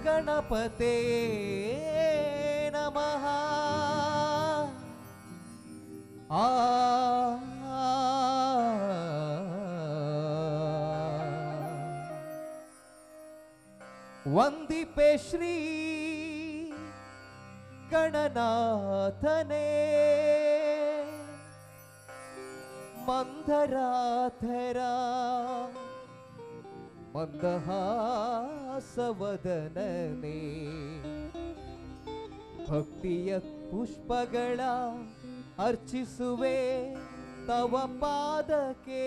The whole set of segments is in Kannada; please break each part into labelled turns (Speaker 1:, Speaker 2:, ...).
Speaker 1: ಗಣಪತೆ ನಮಃ ಆ ವಂದಿಪೆ ಶ್ರೀ ಗಣನಾಥನೇ ಮಂದರಾಧರ ಮಂದಹಾಸವದನನೇ ಭಕ್ತಿಯ ಪುಷ್ಪಗಳ ಅರ್ಚಿಸುವೆ ತವ ಪಾದಕ್ಕೆ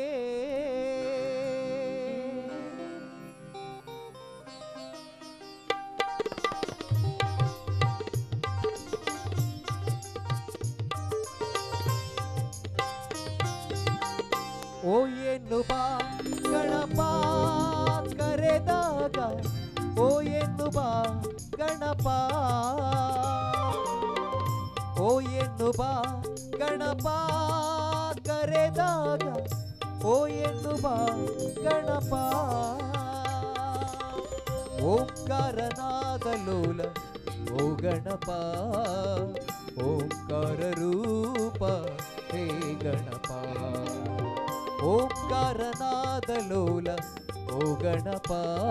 Speaker 1: ಓ ಎನ್ನುವ ಗಣಪ ಕರೆದಾಗ ಓ ಎನ್ನುವ ಗಣಪ ಓ ಎನ್ನುವ ಗಣಪ ಕರೆದಾಗ ಓ ಎನ್ನುವ ಗಣಪ ಓಂಕಾರನಾದ ಲೋಲ ಓ ಗಣಪ ಓಂಕಾರ ರೂಪ ಹೇ ಗಣಪ ಓಂಕಾರನಾದ ಲೋಲ ಓ ಗಣಪ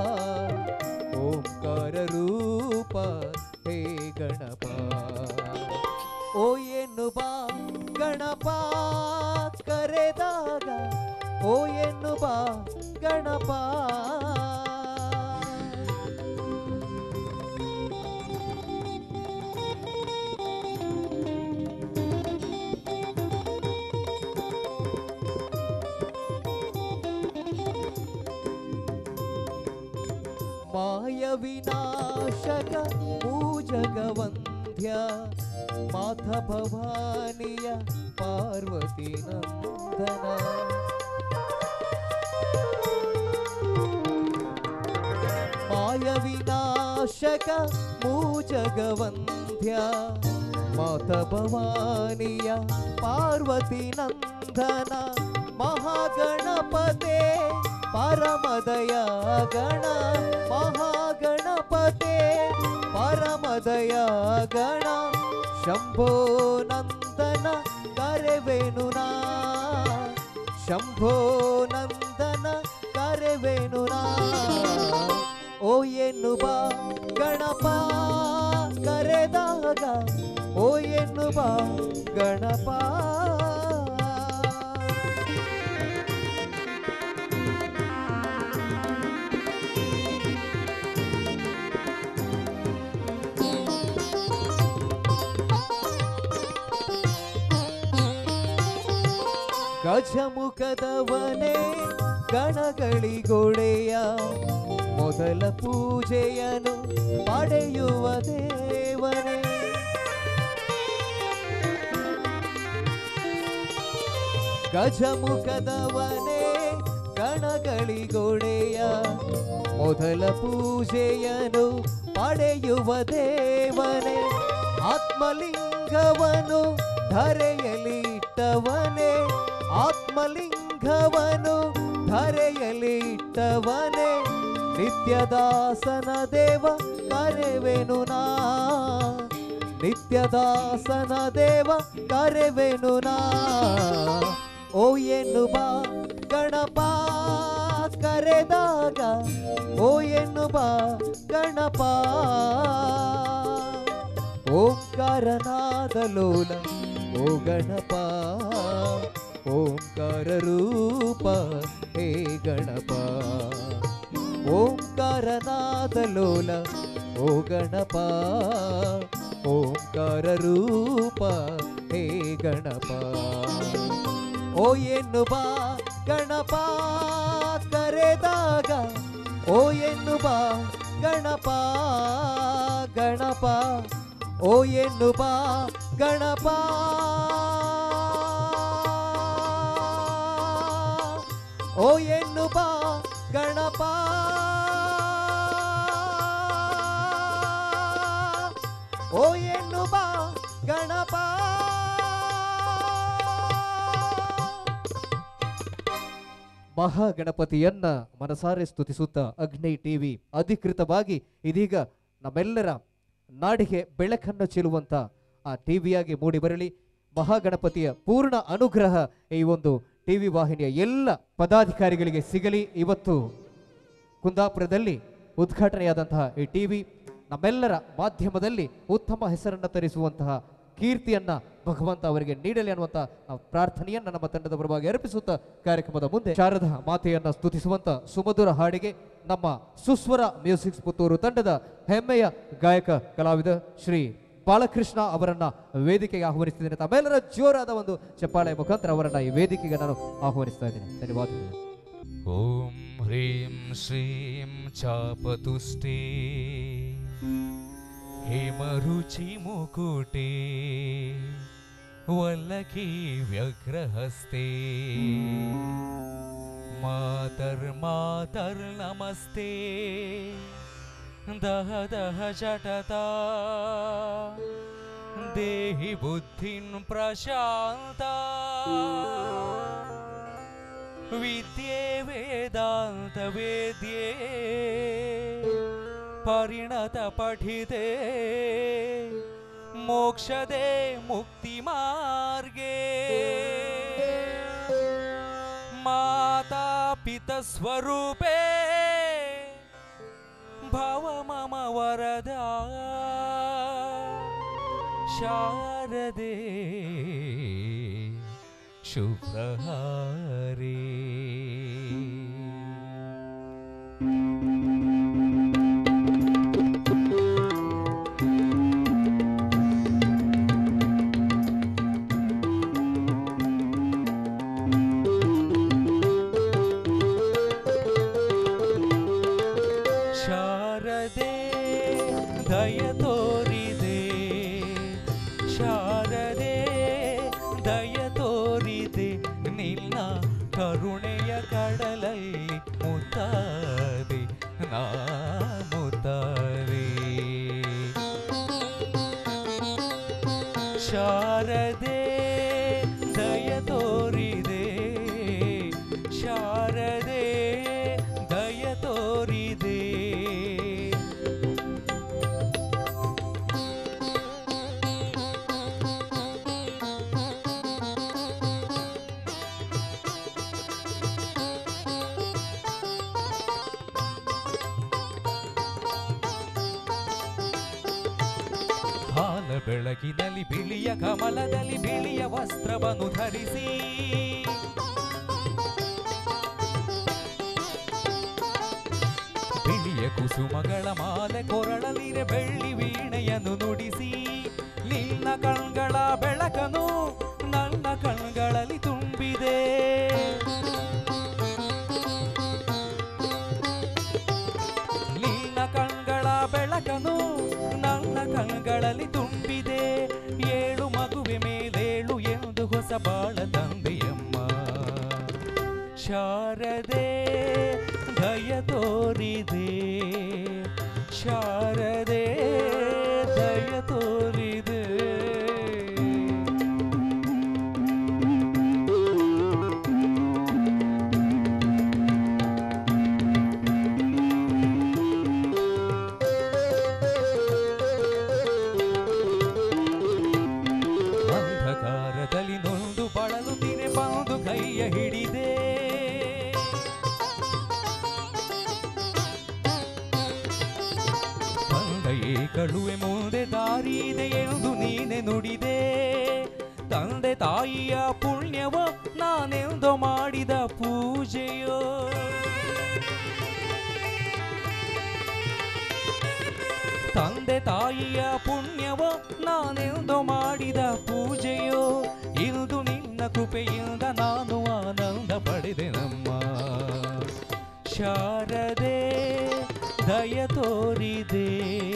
Speaker 1: ಓಂಕಾರ ರೂಪ ಹೇ ಗಣಪ ಓ ಎನ್ನುವ ಗಣಪ ಕರೆದಾಗ ಓ ಎನ್ನುವ ಗಣಪ ಮಾಯ ವಿನಾಶಕ ಪೂಜಗವಂದ್ಯ ಮಾಥ ಭವಾನಿಯ ಪಾರ್ವತಿ ನಂದನ ಮಾಯ ವಿನಾಶಕ ಮೂಜಗವಂದ್ಯ ಮಾತ ಭವಾನಿಯ ಪಾರ್ವತಿ ನಂದನ ಮಹಾಗಣಪತೆ ಪರಮದಯ ಗಣ ಮಹಾಗಣಪತೆ ಪರಮದಯ ಗಣ ಶಂಭೋ ನಂದನ ಕರೆವೆನು ನಾ ಶಂಭೋ ನಂದನ ಕರೆವೆನು ನಾ ಓ ಎನ್ನುವ ಗಣಪ ಕರೆದಾಗ ಓ ಎನ್ನುವ ಗಣಪ ಗಜಮುಖದವನೇ ಗಣಗಳಿಗೊಡೆಯ ಮೊದಲ ಪೂಜೆಯನು ಪಡೆಯುವ ದೇವನೇ ಗಜಮುಖದವನೇ ಗಣಗಳಿಗೊಡೆಯ ಮೊದಲ ಪೂಜೆಯನು ಪಡೆಯುವ ದೇವನೇ ಆತ್ಮಲಿಂಗವನು ಧರೆಯಲಿ ಇಟ್ಟವನೇ ಆತ್ಮಲಿಂಗವನು ಧರೆಯಲಿ ಇಟ್ಟವನೇ ನಿತ್ಯದಾಸನ ದೇವ ಕರೆವೆನು ನಾ ನಿತ್ಯದಾಸನ ದೇವ ಕರೆವೆನು ನಾ ಓ ಎನ್ನುವ ಗಣಪ ಕರೆದಾಗ ಓ ಎನ್ನುವ ಗಣಪ ಓಂಕಾರನಾದ ಲೋಲ ಓ ಗಣಪ ಓಂಕಾರ ರೂಪ ಹೇ ಗಣಪ ಓಂಕಾರನಾದ ಲೋಲ ಓ ಗಣಪ ಓಂಕಾರ ರೂಪ ಹೇ ಗಣಪ ಓ ಎನ್ನುವ ಗಣಪ ಕರೆದಾಗ ಓ ಎನ್ನುವ ಗಣಪ ಗಣಪ ಓ ಎನ್ನುವ ಗಣಪ ಓ ಎನ್ನುವ ಗಣಪ ಓ ಎನ್ನುವ ಗಣಪ ಮಹಾಗಣಪತಿಯನ್ನ ಮನಸಾರೆ ಸ್ತುತಿಸುತ್ತಾ ಅಗ್ನಿ ಟಿವಿ ಅಧಿಕೃತವಾಗಿ ಇದೀಗ ನಮ್ಮೆಲ್ಲರ ನಾಡಿಗೆ ಬೆಳಕನ್ನು ಚೆಲ್ಲುವಂತ ಆ ಟಿವಿಯಾಗಿ ಮೂಡಿ ಬರಲಿ ಮಹಾಗಣಪತಿಯ ಪೂರ್ಣ ಅನುಗ್ರಹ ಈ ಒಂದು ಟಿವಿ ವಾಹಿನಿಯ ಎಲ್ಲ ಪದಾಧಿಕಾರಿಗಳಿಗೆ ಸಿಗಲಿ ಇವತ್ತು ಕುಂದಾಪುರದಲ್ಲಿ ಉದ್ಘಾಟನೆಯಾದಂತಹ ಈ ಟಿವಿ ನಮ್ಮೆಲ್ಲರ ಮಾಧ್ಯಮದಲ್ಲಿ ಉತ್ತಮ ಹೆಸರನ್ನು ತರಿಸುವಂತಹ ಕೀರ್ತಿಯನ್ನ ಭಗವಂತ ಅವರಿಗೆ ನೀಡಲಿ ಅನ್ನುವಂತ ನಾವು ಪ್ರಾರ್ಥನೆಯನ್ನ ನಮ್ಮ ತಂಡದ ಪರವಾಗಿ ಅರ್ಪಿಸುತ್ತಾ ಕಾರ್ಯಕ್ರಮದ ಮುಂದೆ ಶಾರದಾ ಮಾತೆಯನ್ನ ಸ್ತುತಿಸುವಂತ ಸುಮಧುರ ಹಾಡಿಗೆ ನಮ್ಮ ಸುಸ್ವರ ಮ್ಯೂಸಿಕ್ಸ್ ಪುತ್ತೂರು ತಂಡದ ಹೆಮ್ಮೆಯ ಗಾಯಕ ಕಲಾವಿದ ಶ್ರೀ ಬಾಲಕೃಷ್ಣ ಅವರನ್ನ ವೇದಿಕೆಗೆ ಆಹ್ವಾನಿಸ್ತಿದ್ದೇನೆ ತಮ್ಮೆಲ್ಲರ ಜೋರಾದ ಒಂದು ಚಪ್ಪಾಳೆ ಮುಖಾಂತರ ಅವರನ್ನ ಈ ವೇದಿಕೆಗೆ ನಾನು ಆಹ್ವಾನಿಸ್ತಾ ಇದ್ದೇನೆ ಧನ್ಯವಾದಗಳು
Speaker 2: ॐ ह्रीं श्रीं चापतुष्टे हेमरुचिमुकुटे वल्लकी व्यग्रहस्ते मातर्मातर्नमस्ते दह दह झटता देहि बुद्धिं प्रशान्ता विद्ये वेदान्तवेद्ये परिणतपठिते मोक्षदे मुक्तिमार्गे माता पितस्वरूपे भव मम वरदा शारदे शुभहारे ಶಾರದೆ ದಯ ತೋರಿದೆ ಶಾರದೆ ದಯ ತೋರಿದೆ ನಿನ್ನ ಕರುಣೆಯ ಕಡಲಲ್ಲಿ ಮುತ್ತಾದೆ ನಾ ಮುತ್ತಾದೆ ಶಾರದೆ ದಯ ತೋರಿದೆ ಶಾರದೆ ದಯ ತೋರಿದೆ ಹಾಲ ಬೆಳಕಿನಲ್ಲಿ ಬಿಳಿಯ ಕಮಲದಲ್ಲಿ ಬಿಳಿಯ ವಸ್ತ್ರವನ್ನು ಧರಿಸಿ ಬಿಳಿಯ ಕುಸುಮಗಳ ಮಾಲೆ ಕೊರಳಲಿರೆ ಬೆಳ್ಳಿ ವೀಣೆಯನ್ನು ನುಡಿಸಿ ನಿನ್ನ ಕಣ್ಗಳ ಬೆಳಕನು ನನ್ನ ಕಣ್ಗಳಲ್ಲಿ ತುಂಬಿದೆ ನಿನ್ನ ಕಣ್ಗಳ ಬೆಳಕನು ನನ್ನ ಕಣ್ಗಳಲ್ಲಿ ತುಂಬಿದೆ ಏಳು ಮಗುವೆ ಮೇಲೇಳು ಎಂದು ಹೊಸ ಬಾಳ ತಂದೆಯಮ್ಮ ಶಾರದೆ ದಯ ತೋರಿದೆ ಶಾರದೆ ದಯ ತೋರಿದೆ ಅಂಧಕಾರದಲ್ಲಿ ನೊಂದು ಬಳಲುತ್ತಿರೆ ಬಂದು ಕೈಯ ಹಿಡಿದೆ ತಂದೆಯೇ ಕಳುವೆ ಮುಂದೆ ದಾರಿ ಇದೆ ಎಂದು ನೀನೆ ನುಡಿದೆ ತಂದೆ ತಾಯಿಯ ಪುಣ್ಯವ ನಾನೆಂದು ಮಾಡಿದ ಪೂಜೆಯೋ ತಂದೆ ತಾಯಿಯ ಪುಣ್ಯವ ನಾನೆಂದು ಮಾಡಿದ ಪೂಜೆಯೋ ಇಂದು ನಿನ್ನ ಕೃಪೆಯಿಂದ ನಾನು ಆನಂದ ಪಡೆದೆ ನಮ್ಮ ಶಾರದೆ ದಯ ತೋರಿದೆ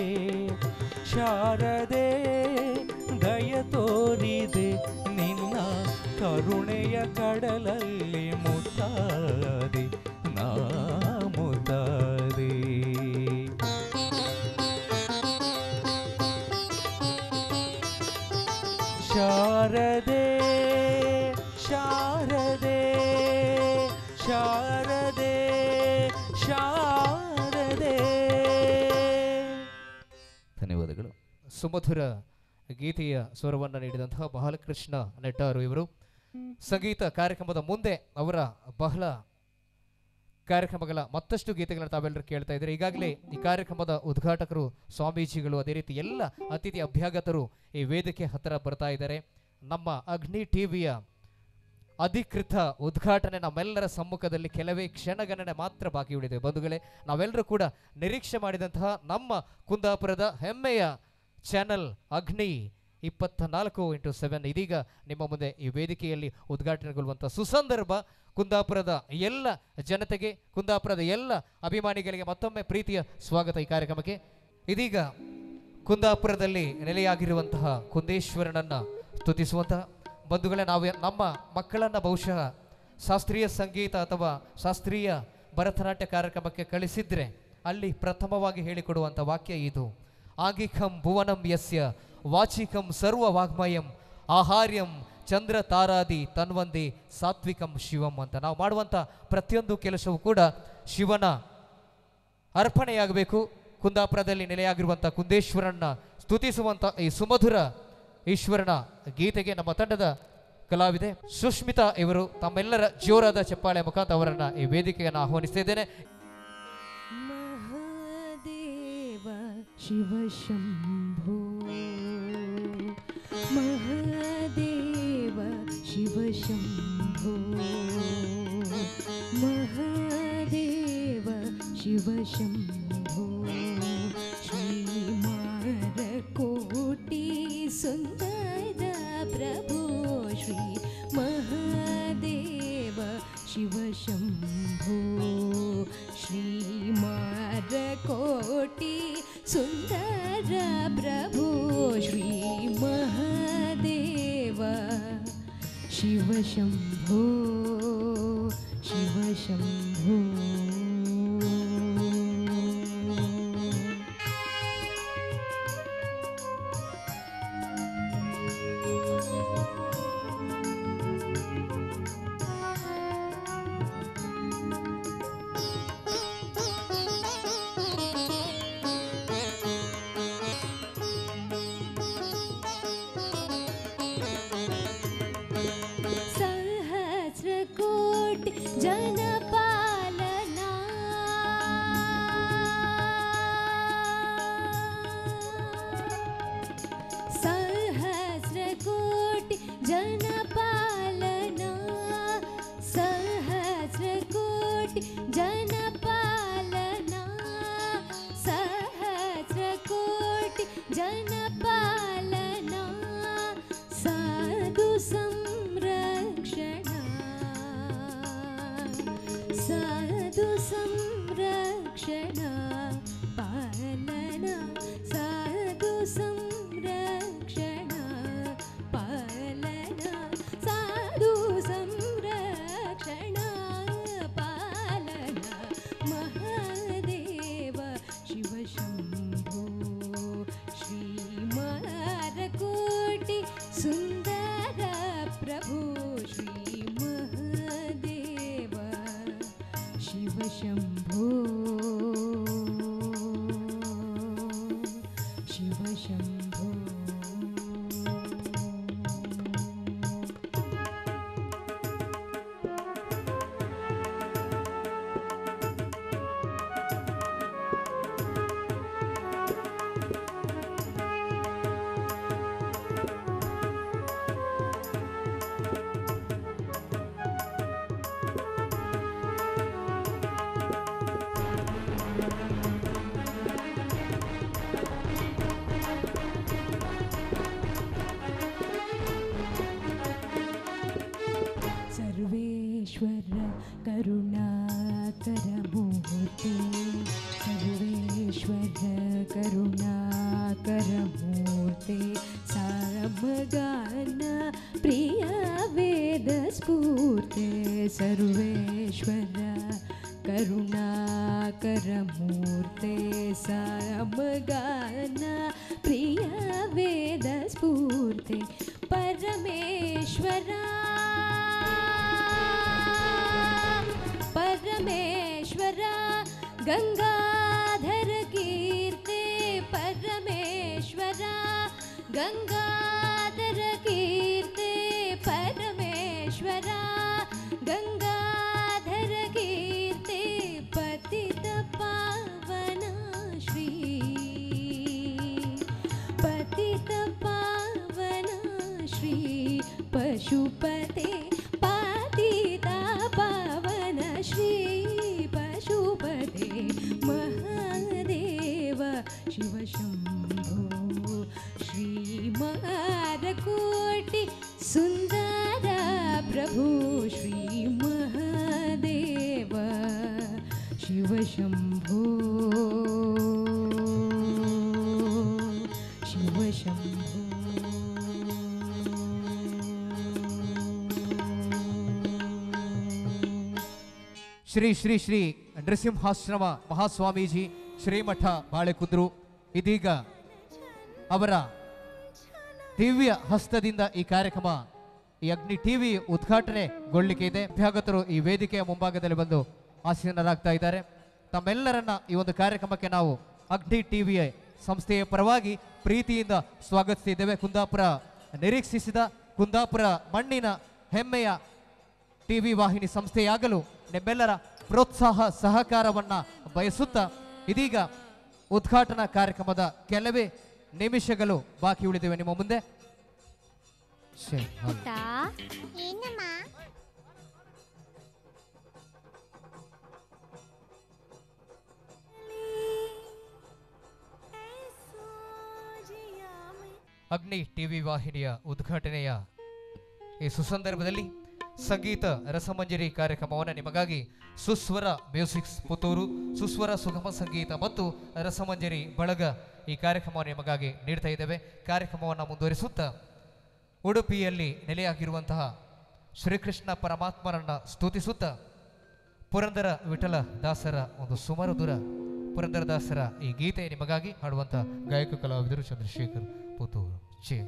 Speaker 2: ಶಾರದೆ ದಯ ತೋರಿದೆ ನಿನ್ನ ಕರುಣೆಯ ಕಡಲಲ್ಲಿ ಮುತ್ತಾದೆ ನಾ ಮುತ್ತಾದೆ ಶಾರದೆ ಶಾರದೆ ಶಾರದೆ ಶಾರದೆ
Speaker 1: ಸುಮಧುರ ಗೀತೆಯ ಸ್ವರವನ್ನು ನೀಡಿದಂತಹ ಬಾಲಕೃಷ್ಣ ನೆಟ್ಟಾರು ಇವರು ಸಂಗೀತ ಕಾರ್ಯಕ್ರಮದ ಮುಂದೆ ಅವರ ಬಹಳ ಕಾರ್ಯಕ್ರಮಗಳ ಮತ್ತಷ್ಟು ಗೀತೆಗಳನ್ನು ತಾವೆಲ್ಲರೂ ಕೇಳ್ತಾ ಇದ್ದಾರೆ ಈಗಾಗಲೇ ಈ ಕಾರ್ಯಕ್ರಮದ ಉದ್ಘಾಟಕರು ಸ್ವಾಮೀಜಿಗಳು ಅದೇ ರೀತಿ ಎಲ್ಲ ಅತಿಥಿ ಅಭ್ಯಾಗತರು ಈ ವೇದಿಕೆ ಹತ್ತಿರ ಬರ್ತಾ ಇದ್ದಾರೆ ನಮ್ಮ ಅಗ್ನಿ ಟಿವಿಯ ಅಧಿಕೃತ ಉದ್ಘಾಟನೆ ನಮ್ಮೆಲ್ಲರ ಸಮ್ಮುಖದಲ್ಲಿ ಕೆಲವೇ ಕ್ಷಣಗಣನೆ ಮಾತ್ರ ಬಾಕಿ ಉಳಿದೆ ಬಂಧುಗಳೇ ನಾವೆಲ್ಲರೂ ಕೂಡ ನಿರೀಕ್ಷೆ ಮಾಡಿದಂತಹ ನಮ್ಮ ಕುಂದಾಪುರದ ಹೆಮ್ಮೆಯ ಚಾನಲ್ ಅಗ್ನಿ ಇಪ್ಪತ್ತ ನಾಲ್ಕು ಇಂಟು ಸೆವೆನ್ ಇದೀಗ ನಿಮ್ಮ ಮುಂದೆ ಈ ವೇದಿಕೆಯಲ್ಲಿ ಉದ್ಘಾಟನೆಗೊಳ್ಳುವಂಥ ಸುಸಂದರ್ಭ ಕುಂದಾಪುರದ ಎಲ್ಲ ಜನತೆಗೆ ಕುಂದಾಪುರದ ಎಲ್ಲ ಅಭಿಮಾನಿಗಳಿಗೆ ಮತ್ತೊಮ್ಮೆ ಪ್ರೀತಿಯ ಸ್ವಾಗತ ಈ ಕಾರ್ಯಕ್ರಮಕ್ಕೆ ಇದೀಗ ಕುಂದಾಪುರದಲ್ಲಿ ನೆಲೆಯಾಗಿರುವಂತಹ ಕುಂದೇಶ್ವರನನ್ನ ಸ್ತುತಿಸುವಂತಹ ಬಂಧುಗಳೇ ನಾವು ನಮ್ಮ ಮಕ್ಕಳನ್ನ ಬಹುಶಃ ಶಾಸ್ತ್ರೀಯ ಸಂಗೀತ ಅಥವಾ ಶಾಸ್ತ್ರೀಯ ಭರತನಾಟ್ಯ ಕಾರ್ಯಕ್ರಮಕ್ಕೆ ಕಳಿಸಿದ್ರೆ ಅಲ್ಲಿ ಪ್ರಥಮವಾಗಿ ಹೇಳಿಕೊಡುವಂಥ ವಾಕ್ಯ ಇದು ಆಗಿಖಂ ಭುವನಂ ಯಸ್ಯ ವಾಚಿಕಂ ಸರ್ವ ವಾಗ್ಮಯಂ ಆಹಾರ್ಯಂ ಚಂದ್ರ ತಾರಾದಿ ತನ್ವಂದಿ ಸಾತ್ವಿಕಂ ಶಿವಂ ಅಂತ ನಾವು ಮಾಡುವಂಥ ಪ್ರತಿಯೊಂದು ಕೆಲಸವೂ ಕೂಡ ಶಿವನ ಅರ್ಪಣೆಯಾಗಬೇಕು ಕುಂದಾಪುರದಲ್ಲಿ ನೆಲೆಯಾಗಿರುವಂಥ ಕುಂದೇಶ್ವರನ್ನ ಸ್ತುತಿಸುವಂಥ ಈ ಸುಮಧುರ ಈಶ್ವರನ ಗೀತೆಗೆ ನಮ್ಮ ತಂಡದ ಕಲಾವಿದೆ ಸುಷ್ಮಿತಾ ಇವರು ತಮ್ಮೆಲ್ಲರ ಜೋರಾದ ಚಪ್ಪಾಳೆ ಮುಖಾಂತರ ಅವರನ್ನ ಈ ವೇದಿಕೆಯನ್ನು ಆಹ್ವಾನಿಸ್ತಾ ಇದ್ದೇನೆ
Speaker 3: महादेव शिव शम्भो महादेव शिव शम्भो महादेव शिव शम्भो श्रीमारकोटि सुन्दर प्रभो श्री महादेव शिव शम्भो श्रीमारकोटि सुन्दर प्रभो श्री महादेव शिव शम्भो शिव शम्भो सहस्रकोटि जनपालना सहस्रकोटि जनपालना सहस्रकोटि जनपालना सहस्रकोटि जनपालना साधु संरक्षणा साधु संरक्षणा पालना साधु संरक्षणा पालना साधु संरक्षणा पालना महादेव शिव शम्भो श्रीमारकोटि सुन्दर प्रभु श्री महादेव शिव शम्भो शिव शम्भो सर्वेश्वर करुणाकरमूर्ते सर्वेश्वर करुणाकरमूर्ते सामगान प्रिय वेदस्फूर्ते सर्वेश्वर करुणाकरमूर्ते सामगान प्रिय वेदस्फूर्ते परमेश्वरा परमेश्वरा गङ्गाधर कीर्ते परमेश्वरा शम्भो श्रीमहारकोटि सुन्दर प्रभु श्रीमहादेव शिवशम्भो ಶಿವಶಂಭೋ
Speaker 1: ಶ್ರೀ ಶ್ರೀ ಶ್ರೀ ನರಸಿಂಹಾಶ್ರಮ ಮಹಾಸ್ವಾಮೀಜಿ ಶ್ರೀಮಠ ಬಾಳೆಕುದ್ರು ಇದೀಗ ಅವರ ದಿವ್ಯ ಹಸ್ತದಿಂದ ಈ ಕಾರ್ಯಕ್ರಮ ಈ ಅಗ್ನಿ ಟಿವಿ ಉದ್ಘಾಟನೆಗೊಳ್ಳಿಕೆ ಇದೆ ಅಭ್ಯಾಗತರು ಈ ವೇದಿಕೆಯ ಮುಂಭಾಗದಲ್ಲಿ ಬಂದು ಆಸೀನರಾಗ್ತಾ ಇದ್ದಾರೆ ತಮ್ಮೆಲ್ಲರನ್ನ ಈ ಒಂದು ಕಾರ್ಯಕ್ರಮಕ್ಕೆ ನಾವು ಅಗ್ನಿ ಟಿವಿಯ ಸಂಸ್ಥೆಯ ಪರವಾಗಿ ಪ್ರೀತಿಯಿಂದ ಸ್ವಾಗತಿಸಿದ್ದೇವೆ ಕುಂದಾಪುರ ನಿರೀಕ್ಷಿಸಿದ ಕುಂದಾಪುರ ಮಣ್ಣಿನ ಹೆಮ್ಮೆಯ ಟಿವಿ ವಾಹಿನಿ ಸಂಸ್ಥೆಯಾಗಲು ನಿಮ್ಮೆಲ್ಲರ ಪ್ರೋತ್ಸಾಹ ಸಹಕಾರವನ್ನ ಬಯಸುತ್ತಾ ಇದೀಗ ಉದ್ಘಾಟನಾ ಕಾರ್ಯಕ್ರಮದ ಕೆಲವೇ ನಿಮಿಷಗಳು ಬಾಕಿ ಉಳಿದಿವೆ ನಿಮ್ಮ ಮುಂದೆ ಶ್ರೀ ಹಾಗೆ.
Speaker 4: ಪುಟ್ಟ ಏನಮ್ಮ
Speaker 1: ಅಗ್ನಿ ಟಿವಿ ವಾಹಿನಿಯ ಉದ್ಘಾಟನೆಯ ಈ ಸುಸಂದರ್ಭದಲ್ಲಿ ಸಂಗೀತ ರಸಮಂಜರಿ ಕಾರ್ಯಕ್ರಮವನ್ನು ನಿಮಗಾಗಿ ಸುಸ್ವರ ಮ್ಯೂಸಿಕ್ಸ್ ಪುತ್ತೂರು ಸುಸ್ವರ ಸುಗಮ ಸಂಗೀತ ಮತ್ತು ರಸಮಂಜರಿ ಬಳಗ ಈ ಕಾರ್ಯಕ್ರಮವನ್ನು ನಿಮಗಾಗಿ ನೀಡ್ತಾ ಇದ್ದೇವೆ ಕಾರ್ಯಕ್ರಮವನ್ನು ಮುಂದುವರಿಸುತ್ತಾ ಉಡುಪಿಯಲ್ಲಿ ನೆಲೆಯಾಗಿರುವಂತಹ ಶ್ರೀಕೃಷ್ಣ ಪರಮಾತ್ಮರನ್ನ ಸ್ತುತಿಸುತ್ತಾ ಪುರಂದರ ವಿಠಲ ದಾಸರ ಒಂದು ಸುಮರದುರ ಪುರಂದರದಾಸರ ಈ ಗೀತೆ ನಿಮಗಾಗಿ ಹಾಡುವಂತ ಗಾಯಕ ಕಲಾವಿದರು ಚಂದ್ರಶೇಖರ್ ಪುತ್ತೂರು ಚೇ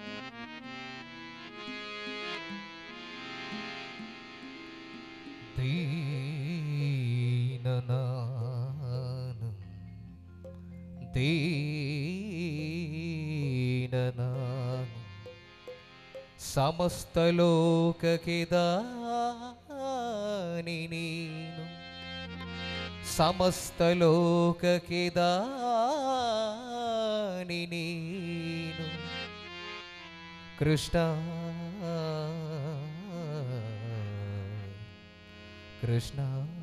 Speaker 1: ದೀನನಾನು ದೀನನಾನು ಸಮಸ್ತ ಲೋಕಕ್ಕೆ ದಾನಿ ನೀನು ಸಮಸ್ತ ಲೋಕಕ್ಕೆ ದಾನಿ ನೀನು ಕೃಷ್ಣ ಕೃಷ್ಣ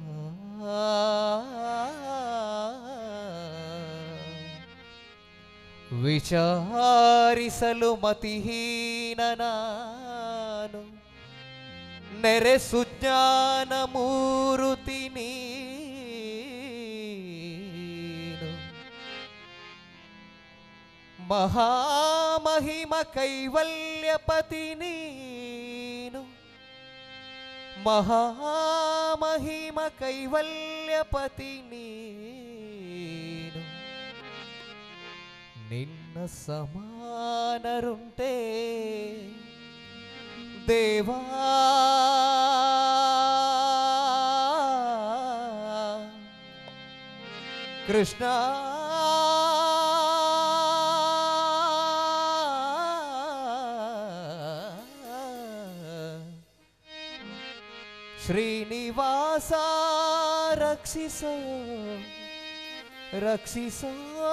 Speaker 1: ವಿಚಾರಿಸಲು ಮತಿಹೀನ ನಾನು ನೆರೆ ಸುಜ್ಞಾನ ಮೂರುತಿ ನೀನು ಮಹಾಮಹಿಮ ಕೈವಲ್ಯಪತಿ ನೀನು ಮಹಾಮಹಿಮ ಕೈವಲ್ಯಪತಿ ನೀನು ನಿನ್ನ ಸಮಾನರುಂಟೇ ದೇವಾ ಕೃಷ್ಣ ಶ್ರೀನಿವಾಸ ರಕ್ಷಿಸೋ ರಕ್ಷಿಸೋ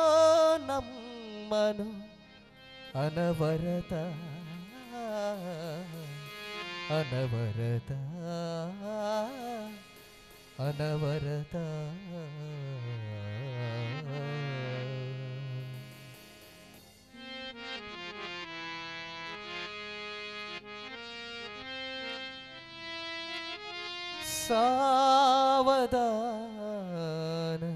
Speaker 1: ನಮ್ಮನು ಅನವರತ ಅನವರತ ಅನವರತ ಸಾವಧಾನ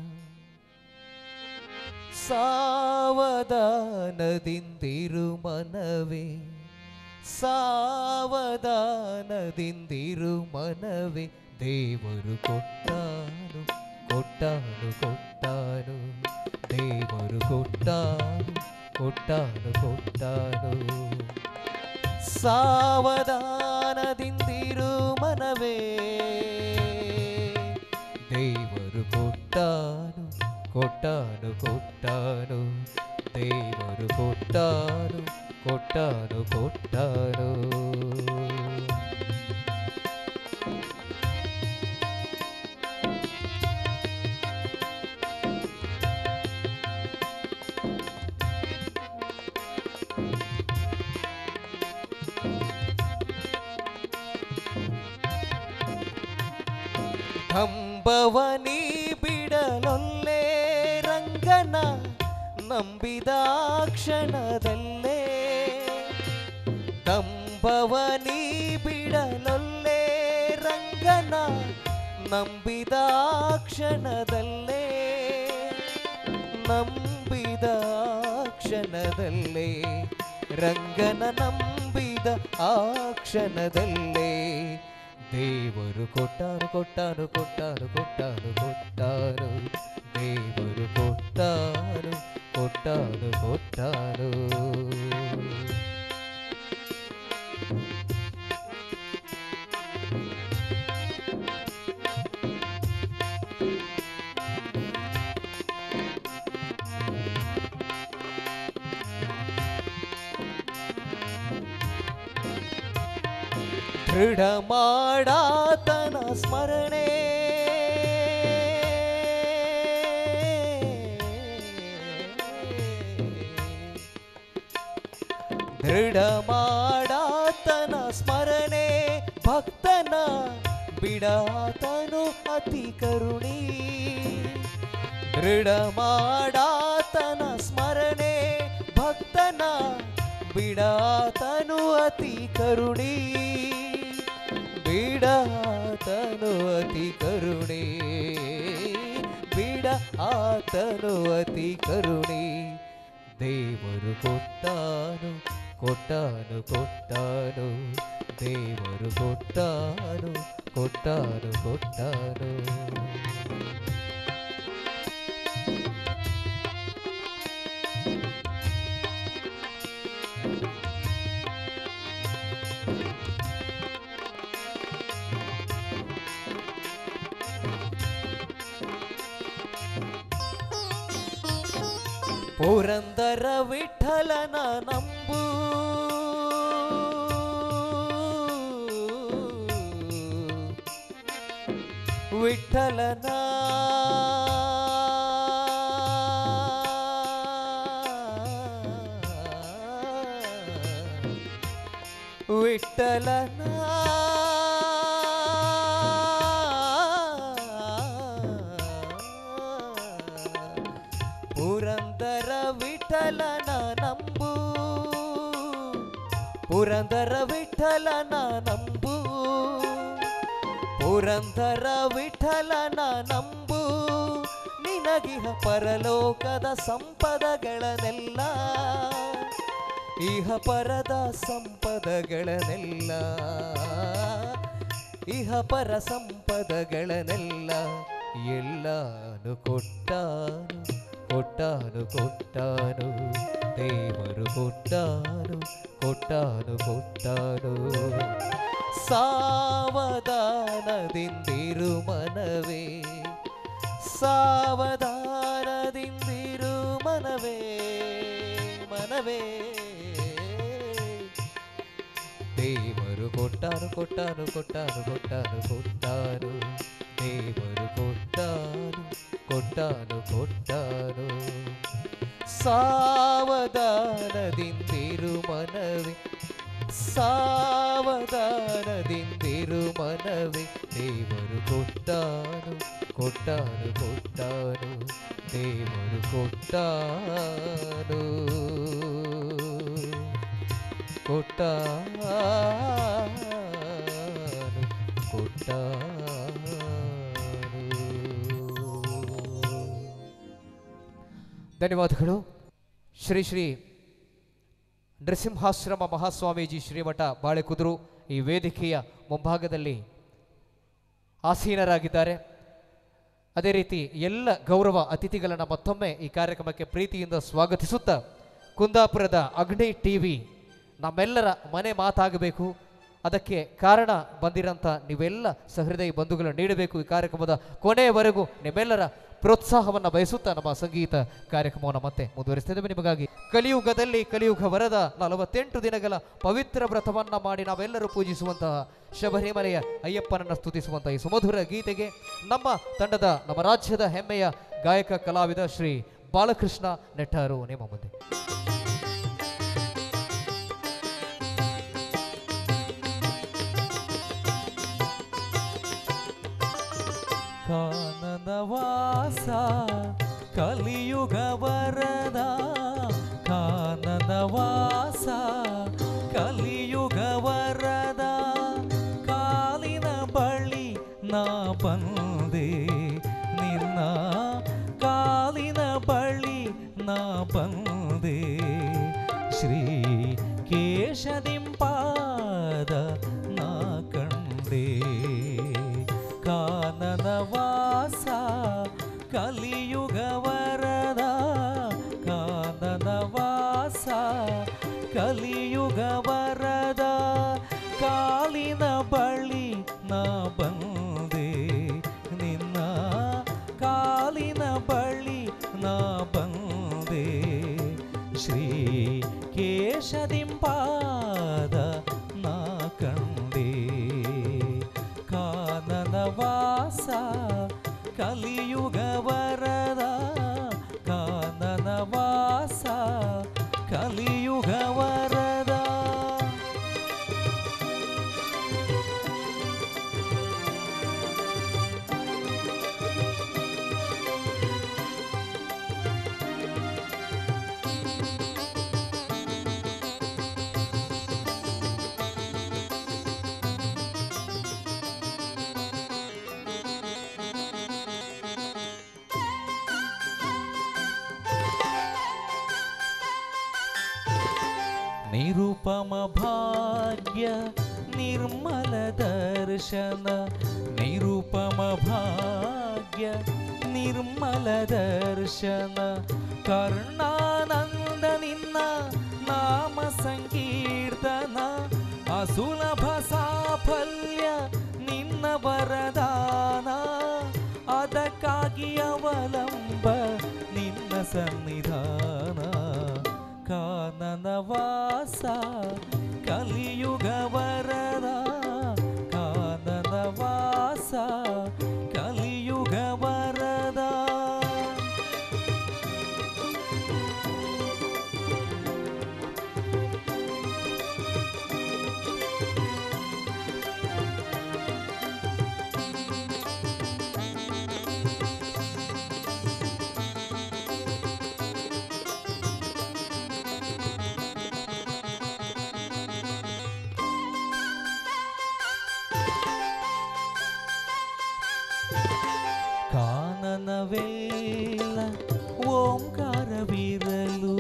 Speaker 1: ಸಾವಧಾನದಿಂದಿರು ಮನವೇ ಸಾವಧಾನದಿಂದಿರು ಮನವೇ ದೇವರು ಕೊಟ್ಟಾನು ಕೊಟ್ಟಾನು ಕೊಟ್ಟಾನು ದೇವರು ಕೊಟ್ಟಾನು ಕೊಟ್ಟಾನು ಕೊಟ್ಟಾನು ಸಾವಧಾನದಿಂದಿರು ಮನವೇ ದೇವರು ಕೊಟ್ಟಾನು ಕೊಟ್ಟಾನು ಕೊಟ್ಟಾನು ದೇವರು ಕೊಟ್ಟಾನು ಕೊಟ್ಟಾನು ಕೊಟ್ಟಾನು ಕಂಬವನಿ ಬಿಡಲೊಲ್ಲೆ ರಂಗನ ನಂಬ
Speaker 2: ನಂಬಿದ ಕ್ಷಣದಲ್ಲೇ ನಂಬವನಿ ಬಿಡಲೊಲ್ಲೆ ರಂಗನ ನಂಬಿದ ಕ್ಷಣದಲ್ಲೇ ನಂಬಿದ ಕ್ಷಣದಲ್ಲೇ ರಂಗನ ನಂಬಿದ ಆ ಕ್ಷಣದಲ್ಲೇ ದೇವರು ಕೊಟ್ಟಾರು ಕೊಟ್ಟಾರು ಕೊಟ್ಟಾರು ಕೊಟ್ಟಾರು ಕೊಟ್ಟಾರು ದೇವರು ಕೊಟ್ಟಾರು ಕೊಟ್ಟಾರು ಕೊಟ್ಟಾರು ದೃಢ ಮಾಡಾತನ ಸ್ಮರಣೆ ದೃಢ ಮಾಡಾತನ ಸ್ಮರಣೆ ಭಕ್ತನ ಬಿಡಾತನು ಅತಿ ಕರುಣಿ ದೃಢ ಮಾಡಾತನ ಸ್ಮರಣೆ ಭಕ್ತನ ಬಿಡಾತನು ಅತಿ ಕರುಣಿ ಬಿಡಾತನು ಅತಿ ಕರುಣಿ ಬಿಡ ಆತನು ಅತಿ ಕರುಣಿ ದೇವರು ಕೊಟ್ಟಾನು ಕೊಟ್ಟಾನು ಕೊಟ್ಟಾನು ದೇವರು ಕೊಟ್ಟಾನು ಕೊಟ್ಟಾನು ಕೊಟ್ಟಾನು ಪುರಂದರ ವಿಠಲನ ನಂಬು ವಿಠಲನ ವಿಠಲನ ಪುರಂದರ ವಿಠಲನ ನಂಬು ಪುರಂದರ ವಿಠಲನ ನಂಬು ಪುರಂದರ ವಿಠಲನ ನಂಬು ನಿನಗಿಹ ಪರಲೋಕದ ಸಂಪದಗಳನ್ನೆಲ್ಲ ಇಹ ಪರದ ಸಂಪದಗಳನ್ನೆಲ್ಲ ಇಹ ಪರ ಸಂಪದಗಳನ್ನೆಲ್ಲ ಎಲ್ಲಾನು ಕೊಟ್ಟಾನು ಕೊಟ್ಟಾನು ಕೊಟ್ಟಾನು ದೇವರು ಕೊಟ್ಟಾನು ಕೊಟ್ಟಾನು ಕೊಟ್ಟಾನು ಸಾವಧಾನದಿಂದಿರು ಮನವೇ ಸಾವಧಾನದಿಂದಿರು ಮನವೇ ಮನವೇ ದೇವರು ಕೊಟ್ಟಾನು ಕೊಟ್ಟಾನು ಕೊಟ್ಟಾನು ಕೊಟ್ಟಾನು ಕೊಟ್ಟಾನು ದೇವರು ಕೊಟ್ಟಾನು ಕೊಟ್ಟಾನು ಕೊಟ್ಟಾನು ಸಾವಧಾನದಿಂದಿರು ಮನವೇ ಸಾವಧಾನದಿಂದಿರು ಮನವೇ ದೇವರು ಕೊಟ್ಟಾನು ಕೊಟ್ಟಾನು ಕೊಟ್ಟಾನು ದೇವರು ಕೊಟ್ಟಾನು ಕೊಟ್ಟಾನು ಕೊಟ್ಟಾನು
Speaker 1: ಧನ್ಯವಾದಗಳು ಶ್ರೀ ಶ್ರೀ ನರಸಿಂಹಾಶ್ರಮ ಮಹಾಸ್ವಾಮೀಜಿ ಶ್ರೀಮಠ ಬಾಳೆಕುದುರು ಈ ವೇದಿಕೆಯ ಮುಂಭಾಗದಲ್ಲಿ ಆಸೀನರಾಗಿದ್ದಾರೆ ಅದೇ ರೀತಿ ಎಲ್ಲ ಗೌರವ ಅತಿಥಿಗಳನ್ನು ಮತ್ತೊಮ್ಮೆ ಈ ಕಾರ್ಯಕ್ರಮಕ್ಕೆ ಪ್ರೀತಿಯಿಂದ ಸ್ವಾಗತಿಸುತ್ತಾ ಕುಂದಾಪುರದ ಅಗ್ನಿ ಟಿವಿ ನಮ್ಮೆಲ್ಲರ ಮನೆ ಮಾತಾಗಬೇಕು ಅದಕ್ಕೆ ಕಾರಣ ಬಂದಿರಂಥ ನೀವೆಲ್ಲ ಸಹೃದಯ ಬಂಧುಗಳು ನೀಡಬೇಕು ಈ ಕಾರ್ಯಕ್ರಮದ ಕೊನೆಯವರೆಗೂ ನಿಮ್ಮೆಲ್ಲರ ಪ್ರೋತ್ಸಾಹವನ್ನು ಬಯಸುತ್ತಾ ನಮ್ಮ ಸಂಗೀತ ಕಾರ್ಯಕ್ರಮವನ್ನು ಮತ್ತೆ ಮುಂದುವರಿಸ್ತೇವೆ ನಿಮಗಾಗಿ ಕಲಿಯುಗದಲ್ಲಿ ಕಲಿಯುಗ ವರದ ನಲವತ್ತೆಂಟು ದಿನಗಳ ಪವಿತ್ರ ವ್ರತವನ್ನ ಮಾಡಿ ನಾವೆಲ್ಲರೂ ಪೂಜಿಸುವಂತಹ ಶಬರಿಮಲೆಯ ಅಯ್ಯಪ್ಪನನ್ನು ಸ್ತುತಿಸುವಂತಹ ಈ ಸುಮಧುರ ಗೀತೆಗೆ ನಮ್ಮ ತಂಡದ ನಮ್ಮ ರಾಜ್ಯದ ಹೆಮ್ಮೆಯ ಗಾಯಕ ಕಲಾವಿದ ಶ್ರೀ ಬಾಲಕೃಷ್ಣ ನೆಟ್ಟಾರು ನಿಮ್ಮ ಮುಂದೆ
Speaker 2: ಕಾನನವಾಸ ಕಲಿಯುಗ ವರದ ಕಾನನ ವಾಸ ಕಲಿಯುಗ ವರದ ಕಾಲಿನ ಬಳಿ ನಾ ಬಂದೆ ನಿನ್ನ ಕಾಲಿನ ಬಳಿ ನಾ ಬಂದೆ ಶ್ರೀ ಕೇಶದಿಂಪಾದ ನಾ ಕಂಡೆ ಕಾನನ ವಾಸ ಕಲಿಯುಗ ವರದ ಕಾನನ ವಾಸ ಕಲಿಯುಗ ವರದ ಕಾಲಿನ ಬಳಿ ನಾ ಬಂದೆ ನಿನ್ನ ಕಾಲಿನ ಬಳಿ ನಾ ಬಂದೆ ಶ್ರೀ ಕೇಶದಿಂಪಾದ ನಾ ಕಂಡೆ ಕಾನನ ವಾಸ ಕಲಿಯುಗ ವರದ ಕಾನನ ವಾಸ ಕಲಿಯುಗ ವರದ ನಿರುಪಮ ಭಾಗ್ಯ ನಿರ್ಮಲ ದರ್ಶನ ನಿರುಪಮ ಭಾಗ್ಯ ನಿರ್ಮಲ ದರ್ಶನ ಕರ್ಣಾನಂದ ನಿನ್ನ ನಾಮ ಸಂಕೀರ್ತನ ಅಸುಲಭ ಸಾಫಲ್ಯ ನಿನ್ನ ವರದಾನ ಅದಕ್ಕಾಗಿ ಅವಲಂಬ ನಿನ್ನ ಸನ್ನಿಧಾನ ಕಾನನ ವಾಸ ಕಲಿಯುಗ ವರದ ಕಾನನ ವಾಸ ಕಲಿಯುಗ ವರದ ಕಾನನವೆಲ್ಲ ಓಂಕಾರವಿರಲು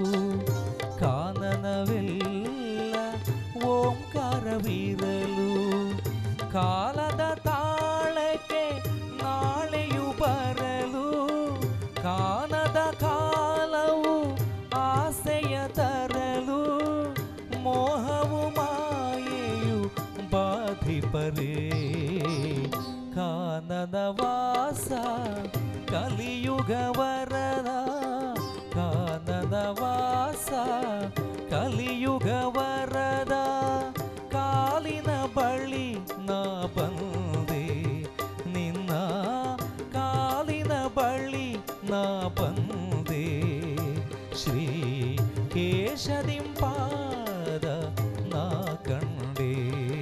Speaker 2: ಕಾನನವೆಲ್ಲ ಓಂಕಾರವಿರಲು ಕಾಲದ ತಾಳಕ್ಕೆ ನಾಳೆಯು ಬರಲು ಕಾನದ ಕಾಲವು ಆಸೆಯ ತರಲು ಮೋಹವು ಮಾಯೆಯು ಬಾಧಿಪರೇ ಕಾನನ ವಾಸ ಕಲಿಯುಗ ವರದ ಕಾನನ ವಾಸ ಕಲಿಯುಗ ವರದ ಕಾಲಿನ ಬಳಿ ನಾ ಬಂದೆ ನಿನ್ನ ಕಾಲಿನ ಬಳಿ ನಾ ಬಂದೆ ಶ್ರೀ ಕೇಶದಿಂಪಾದ ನಾ ಕಂಡೆ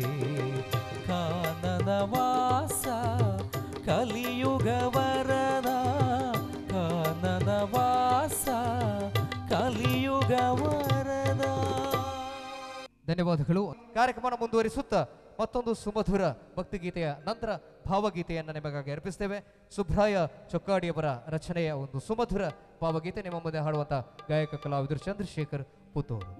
Speaker 2: ಕಾನನ ವಾಸ ಕಲಿಯುಗ ವರದ ಕಾನನ ವಾಸ ಕಲಿಯುಗ ವರದ
Speaker 1: ಧನ್ಯವಾದಗಳು ಕಾರ್ಯಕ್ರಮ ಮುಂದುವರಿಸುತ್ತಾ ಮತ್ತೊಂದು ಸುಮಧುರ ಭಕ್ತಿಗೀತೆಯ ನಂತರ ಭಾವಗೀತೆಯನ್ನು ನಿಮಗಾಗಿ ಅರ್ಪಿಸ್ತೇವೆ ಸುಬ್ರಾಯ ಚೊಕ್ಕಾಡಿಯವರ ರಚನೆಯ ಒಂದು ಸುಮಧುರ ಭಾವಗೀತೆ ನಿಮ್ಮ ಮುಂದೆ ಹಾಡುವಂತ ಗಾಯಕ ಕಲಾವಿದರು ಚಂದ್ರಶೇಖರ್ ಪುತ್ತೂರು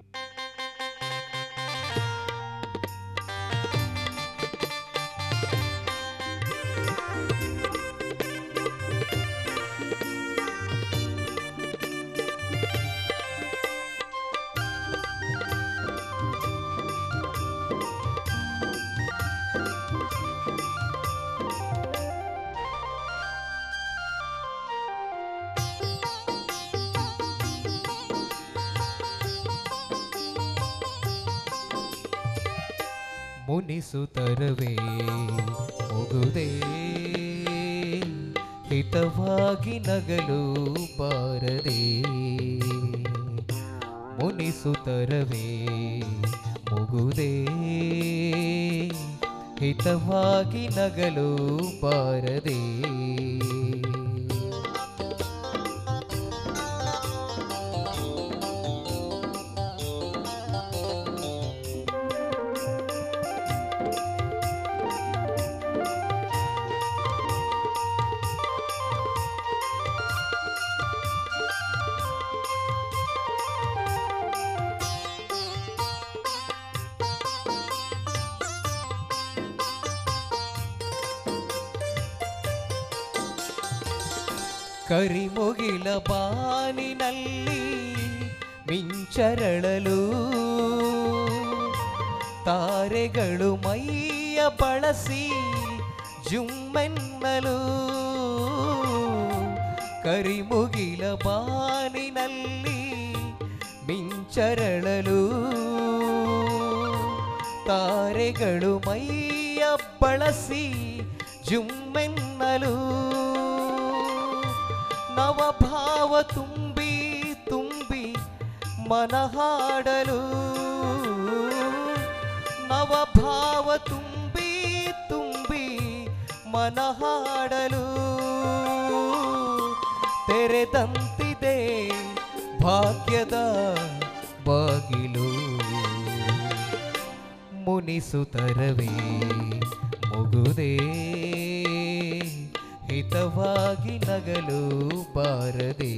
Speaker 1: ಮುನಿಸುತ್ತರವೇ ಮುಗುದೇ ಹಿತವಾಗಿ ನಗಲು ಬಾರದೆ ಮುನಿಸುತ್ತರವೇ ಮುಗುದೇ ಹಿತವಾಗಿ ನಗಲು ಬಾರದೆ
Speaker 2: ಕರಿಮುಗಿಲ ಬಾನಿನಲ್ಲಿ ಮಿಂಚರಳಲು ತಾರೆಗಳು ಮೈಯ ಬಳಸಿ ಜುಮ್ಮೆನ್ನಲು ಕರಿಮುಗಿಲ ಬಾನಿನಲ್ಲಿ ಮಿಂಚರಳಲು ತಾರೆಗಳು ಮೈಯ ಬಳಸಿ ಜುಮ್ಮೆನ್ನಲು ನವಭಾವ ತುಂಬಿ ತುಂಬಿ ಮನ ಹಾಡಲು ನವಭಾವ ತುಂಬಿ ತುಂಬಿ ಮನ ಹಾಡಲು ತೆರೆದಂತಿದೆ ಭಾಗ್ಯದ ಬಾಗಿಲು ಮುನಿಸುತ್ತರವೇ ಮುಗುದೇ ಹಿತವಾಗಿ ನಗಲು ಬಾರದೆ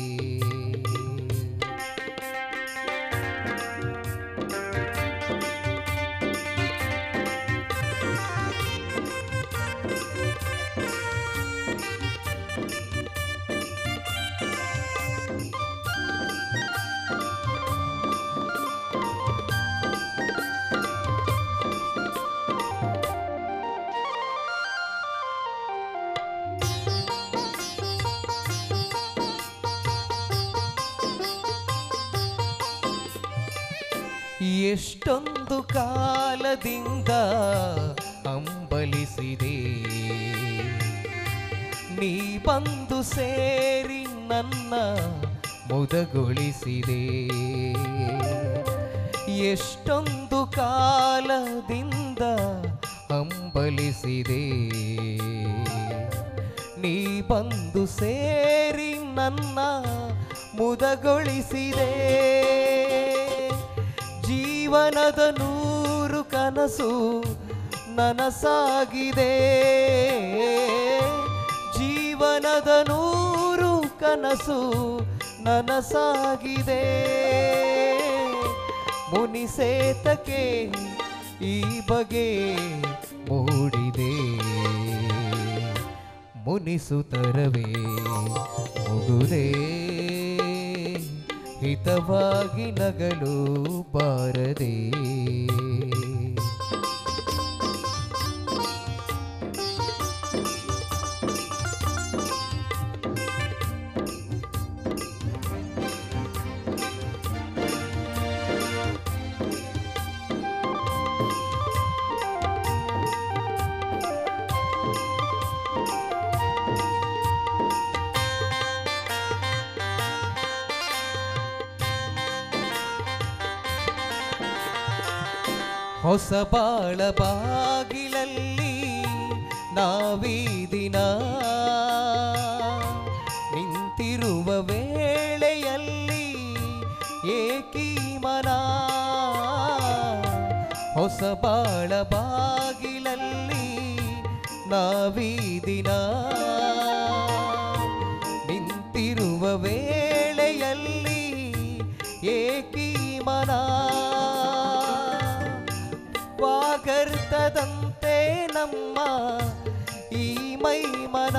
Speaker 2: ಎಷ್ಟೊಂದು ಕಾಲದಿಂದ ಹಂಬಲಿಸಿದೆ ನೀ ಬಂದು ಸೇರಿ ನನ್ನ ಮುದಗೊಳಿಸಿದೆ ಎಷ್ಟೊಂದು ಕಾಲದಿಂದ ಹಂಬಲಿಸಿದೆ ನೀ ಬಂದು ಸೇರಿ ನನ್ನ ಮುದಗೊಳಿಸಿದೆ ಜೀವನದ ನೂರು ಕನಸು ನನಸಾಗಿದೆ ಜೀವನದ ನೂರು ಕನಸು ನನಸಾಗಿದೆ ಮುನಿಸೇತಕ್ಕೆ ಈ ಬಗೆ ಮೂಡಿದೆ ಮುನಿಸುತ್ತರವೇ ಮುಗುದೇ ಹಿತವಾಗಿ ನಗಲು ಬಾರದೆ ಹೊಸ ಬಾಳ ಬಾಗಿಲಲ್ಲಿ ನಾವೀ ದಿನ ನಿಂತಿರುವ ವೇಳೆಯಲ್ಲಿ ಏಕೀ ಮನ ಹೊಸ ಬಾಳ ಬಾಗಿಲಲ್ಲಿ ನಾವೀ ದಿನ ನಿಂತಿರುವ ವೇಳೆಯಲ್ಲಿ ಏಕೀ ಮನ ವಾಗರ್ತದಂತೆ ನಮ್ಮ ಈ ಮೈಮನ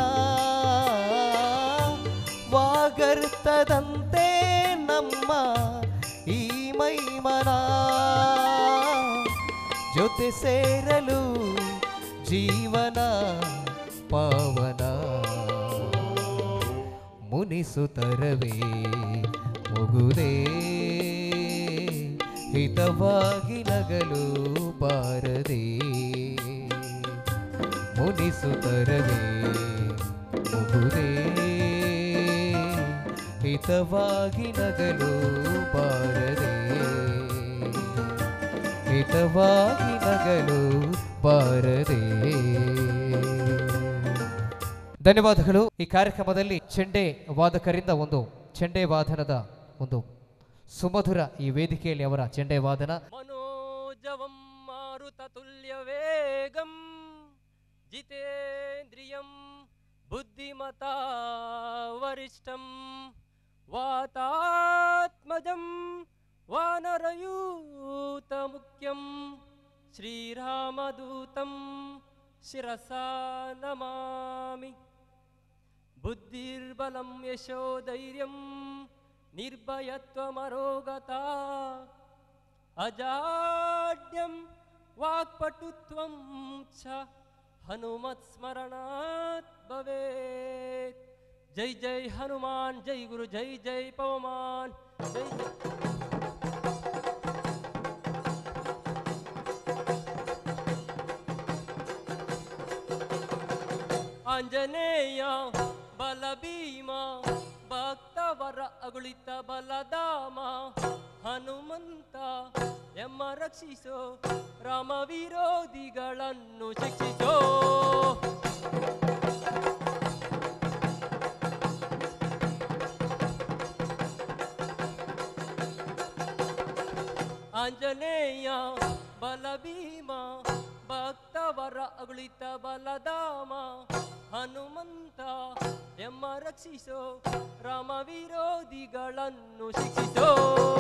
Speaker 2: ವಾಗರ್ತದಂತೆ ನಮ್ಮ ಈ ಮೈಮನ ಜೊತೆ ಸೇರಲು ಜೀವನ ಪಾವನ ಮುನಿಸುತ್ತರವೇ ಮುಗುದೇ ಹಿತವಾಗಿ ನಗಲು ಬಾರದೆ ಮುನಿಸುತ್ತರವೇ ಮುಗುದೇ ಹಿತವಾಗಿ ನಗಲು ಬಾರದೆ ಹಿತವಾಗಿ ನಗಲು ಬಾರದೆ
Speaker 1: ಧನ್ಯವಾದಗಳು ಈ ಕಾರ್ಯಕ್ರಮದಲ್ಲಿ ಚೆಂಡೆ ವಾದಕರಿಂದ ಒಂದು ಚೆಂಡೆ ವಾದನದ ಒಂದು ಸುಮಧುರ ಈ ವೇದಿಕೆಯಲ್ಲಿ ಅವರ ಚೆಂಡೆ ವಾದನ
Speaker 4: मनोजवं मारुततुल्यवेगं जितेन्द्रियं बुद्धिमता वरिष्ठं वातात्मजं वानरयूतमुख्यं श्रीरामदूतं शिरसा नमामि ಬುದ್ಧಿರ್ಬಲಂ ಯಶೋ ಧೈರ್ಯಂ ನಿರ್ಭಯತ್ವಮರೋಗತಾ ಅಜಾಡ್ಯಂ ವಾಕ್ಪಟುತ್ವಂ ಚ ಹನುಮತ್ ಸ್ಮರಣಾತ್ ಭವೇತ್ ಜೈ ಜೈ ಹನುಮಾನ್ ಜೈ ಗುರು ಜೈ ಜೈ ಪವಮಾನ್ ಜೈ ಜೈ ಆಂಜನೇಯ ಬಲಭೀಮ ಭಕ್ತವರ ಅಗುಳಿತ ಬಲಧಾಮ ಹನುಮಂತ ಎಮ್ಮ ರಕ್ಷಿಸೋ ರಾಮ ವಿರೋಧಿಗಳನ್ನು ಶಿಕ್ಷಿಸೋ ಆಂಜನೇಯ ಬಲಭೀಮ ಭಕ್ತವರ ಅಗುಳಿತ ಬಲಧಾಮ ಹನುಮಂತ ಎಮ್ಮ ರಕ್ಷಿಸೋ ರಾಮ ವಿರೋಧಿಗಳನ್ನು ಶಿಕ್ಷಿಸೋ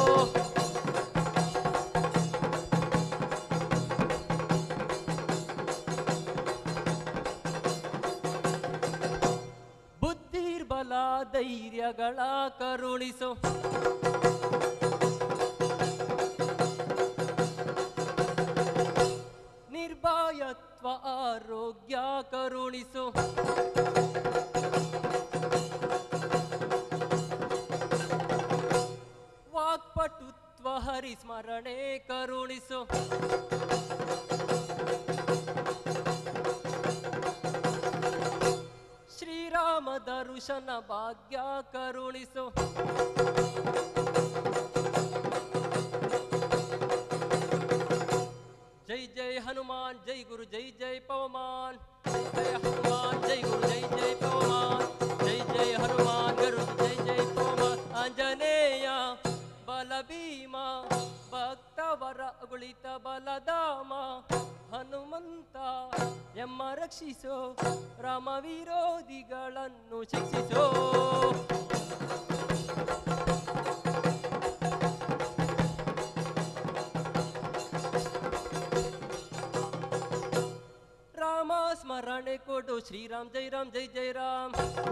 Speaker 4: ಬುದ್ಧಿರ್ಬಲ ಧೈರ್ಯಗಳ ಕರುಣಿಸೋ ನಿರ್ಭಯತ್ವ ಆರೋಗ್ಯ ಕರುಣಿಸು ವಾಕ್ಪಟುತ್ವ ಹರಿಸ್ಮರಣೆ ಕರುಣಿಸು ಶ್ರೀರಾಮ ದರುಶನ ಭಾಗ್ಯ ಕರುಣಿಸು ಜೈ ಜೈ ಹನುಮಾನ್ ಜೈ ಗುರು ಜೈ ಜೈ ಪವಮಾನ್ ಜೈ ಜೈ ಹನುಮಾನ್ ಜೈ ಗುರು ಜೈ ಜೈ ಪವಮಾನ್ ಜೈ ಜೈ ಹನುಮಾನ್ ಗುರು ಜೈ ಜೈ ಪವಮಾನ್ ಆಂಜನೇಯ ಬಲಭೀಮ ಭಕ್ತವರ ಅಗುಳಿತ ಬಲಧಾಮ ಹನುಮಂತ ಎಮ್ಮ ರಕ್ಷಿಸೋ ರಾಮ ವಿರೋಧಿಗಳನ್ನು ಶಿಕ್ಷಿಸೋ ರಾಮ ಸ್ಮರಣೆ ಕೊಡು ಶ್ರೀರಾಮ್ ಜೈ ರಾಮ್ ಜೈ ಜೈ ರಾಮ್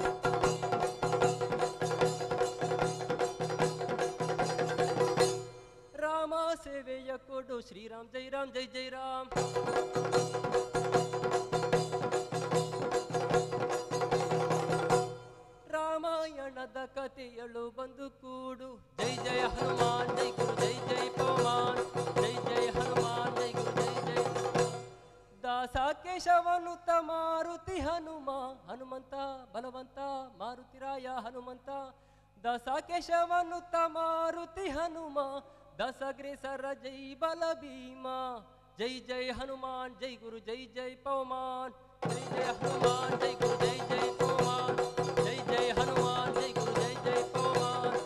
Speaker 4: ರಾಮ ಸೇವೆಯ ಕೊಡು ಶ್ರೀರಾಮ್ ಜೈ ರಾಮ್ ಜೈ ಜೈ ರಾಮ್ ರಾಮಾಯಣದ ಕಥೆಯಳು ಬಂದು ಕೂಡು ಜೈ ಜಯ ಹನುಮಾನ್ ಜೈ ಗುರು ಜೈ ಜೈ ಪವಮಾನ್ ಜೈ ಜೈ ಹನುಮಾನ್ ಜೈ ಗುರು ಜೈ ಜೈ ದಾಸ ಕೇಶವನುತ ಮಾರುತಿ ಹನುಮ ಹನುಮಂತ ಬಲವಂತ ಮಾರುತಿರಾಯ ಹನುಮಂತ ದಸ ಕೇಶವನುತ ಮಾರುತಿ ಹನುಮ ದಸಗ್ರೇಸರ ಜೈ ಬಲ ಭೀಮ ಜೈ ಜೈ ಹನುಮಾನ್ ಜೈ ಗುರು ಜೈ ಜೈ ಪವಮಾನ್ ಜೈ ಜೈ ಹನುಮಾನ್ ಜೈ ಗುರು ಜೈ ಜೈ ಪವಮಾನ್ ಜೈ ಜೈ ಹನುಮಾನ್ ಜೈ ಗುರು ಜೈ ಜೈ ಪವಮಾನ್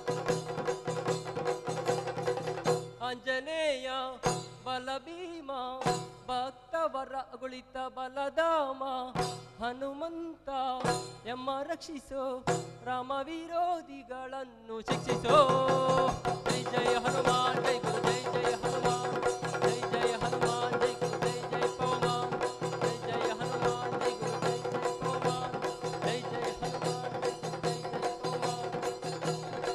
Speaker 4: ಆಂಜನೇಯ ಬಲಭೀಮ ಭಕ್ತವರ ಅಗುಳಿತ ಬಲಧಾಮ ಹನುಮಂತ ಎಮ್ಮ ರಕ್ಷಿಸೋ ರಾಮ ವಿರೋಧಿಗಳನ್ನು ಶಿಕ್ಷಿಸೋ ಜೈ ಜೈ ಹನುಮಾನ್ ಜೈ ಗುರು ಜೈ ಜೈ ಹನುಮಾನ್ ಜೈ ಜೈ ಹನುಮಾನ್ ಜೈ ಗುರು ಜೈ ಜೈ ಪವಮಾನ್ ಜೈ ಜೈ ಹನುಮಾನ್ ಜೈ ಗುರು ಜೈ ಜೈ ಪವಮಾನ್ ಜೈ ಜೈ ಹನುಮಾನ್ ಜೈ ಗುರು ಜೈ ಜೈ ಪವಮಾನ್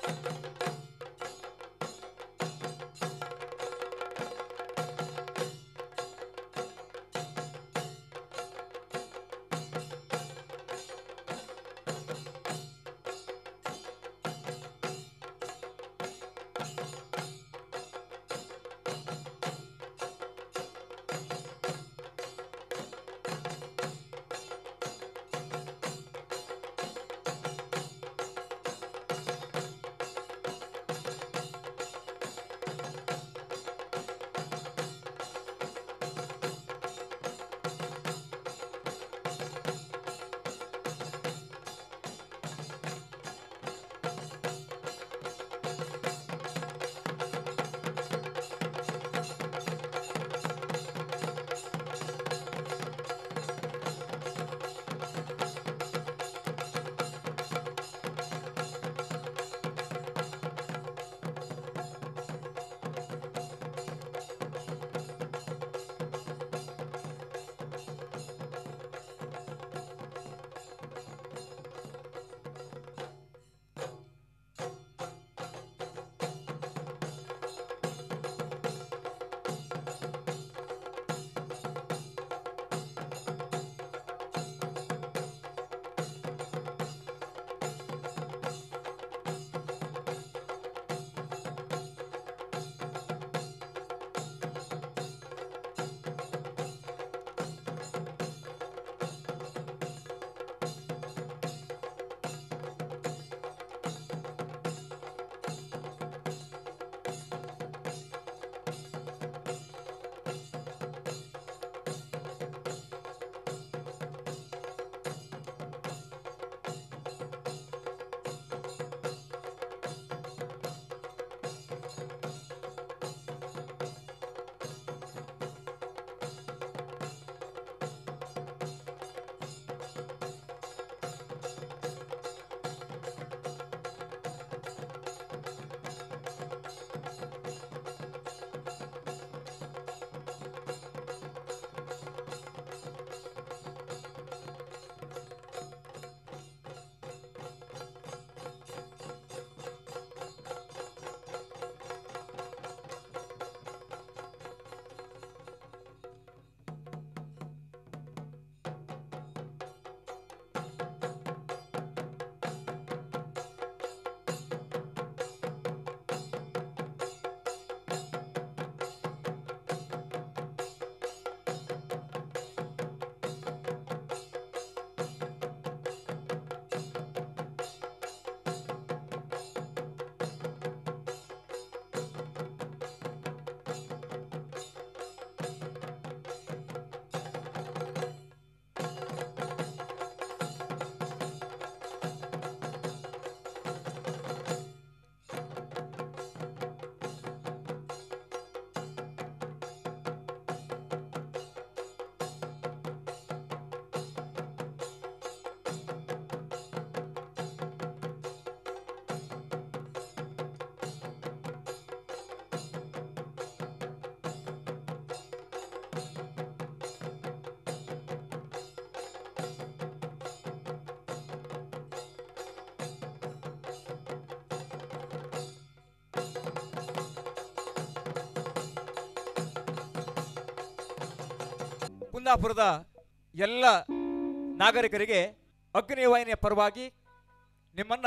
Speaker 5: ಕುಂದಾಪುರದ ಎಲ್ಲ ನಾಗರಿಕರಿಗೆ ಅಗ್ನಿವಾಹಿನಿಯ ಪರವಾಗಿ ನಿಮ್ಮನ್ನ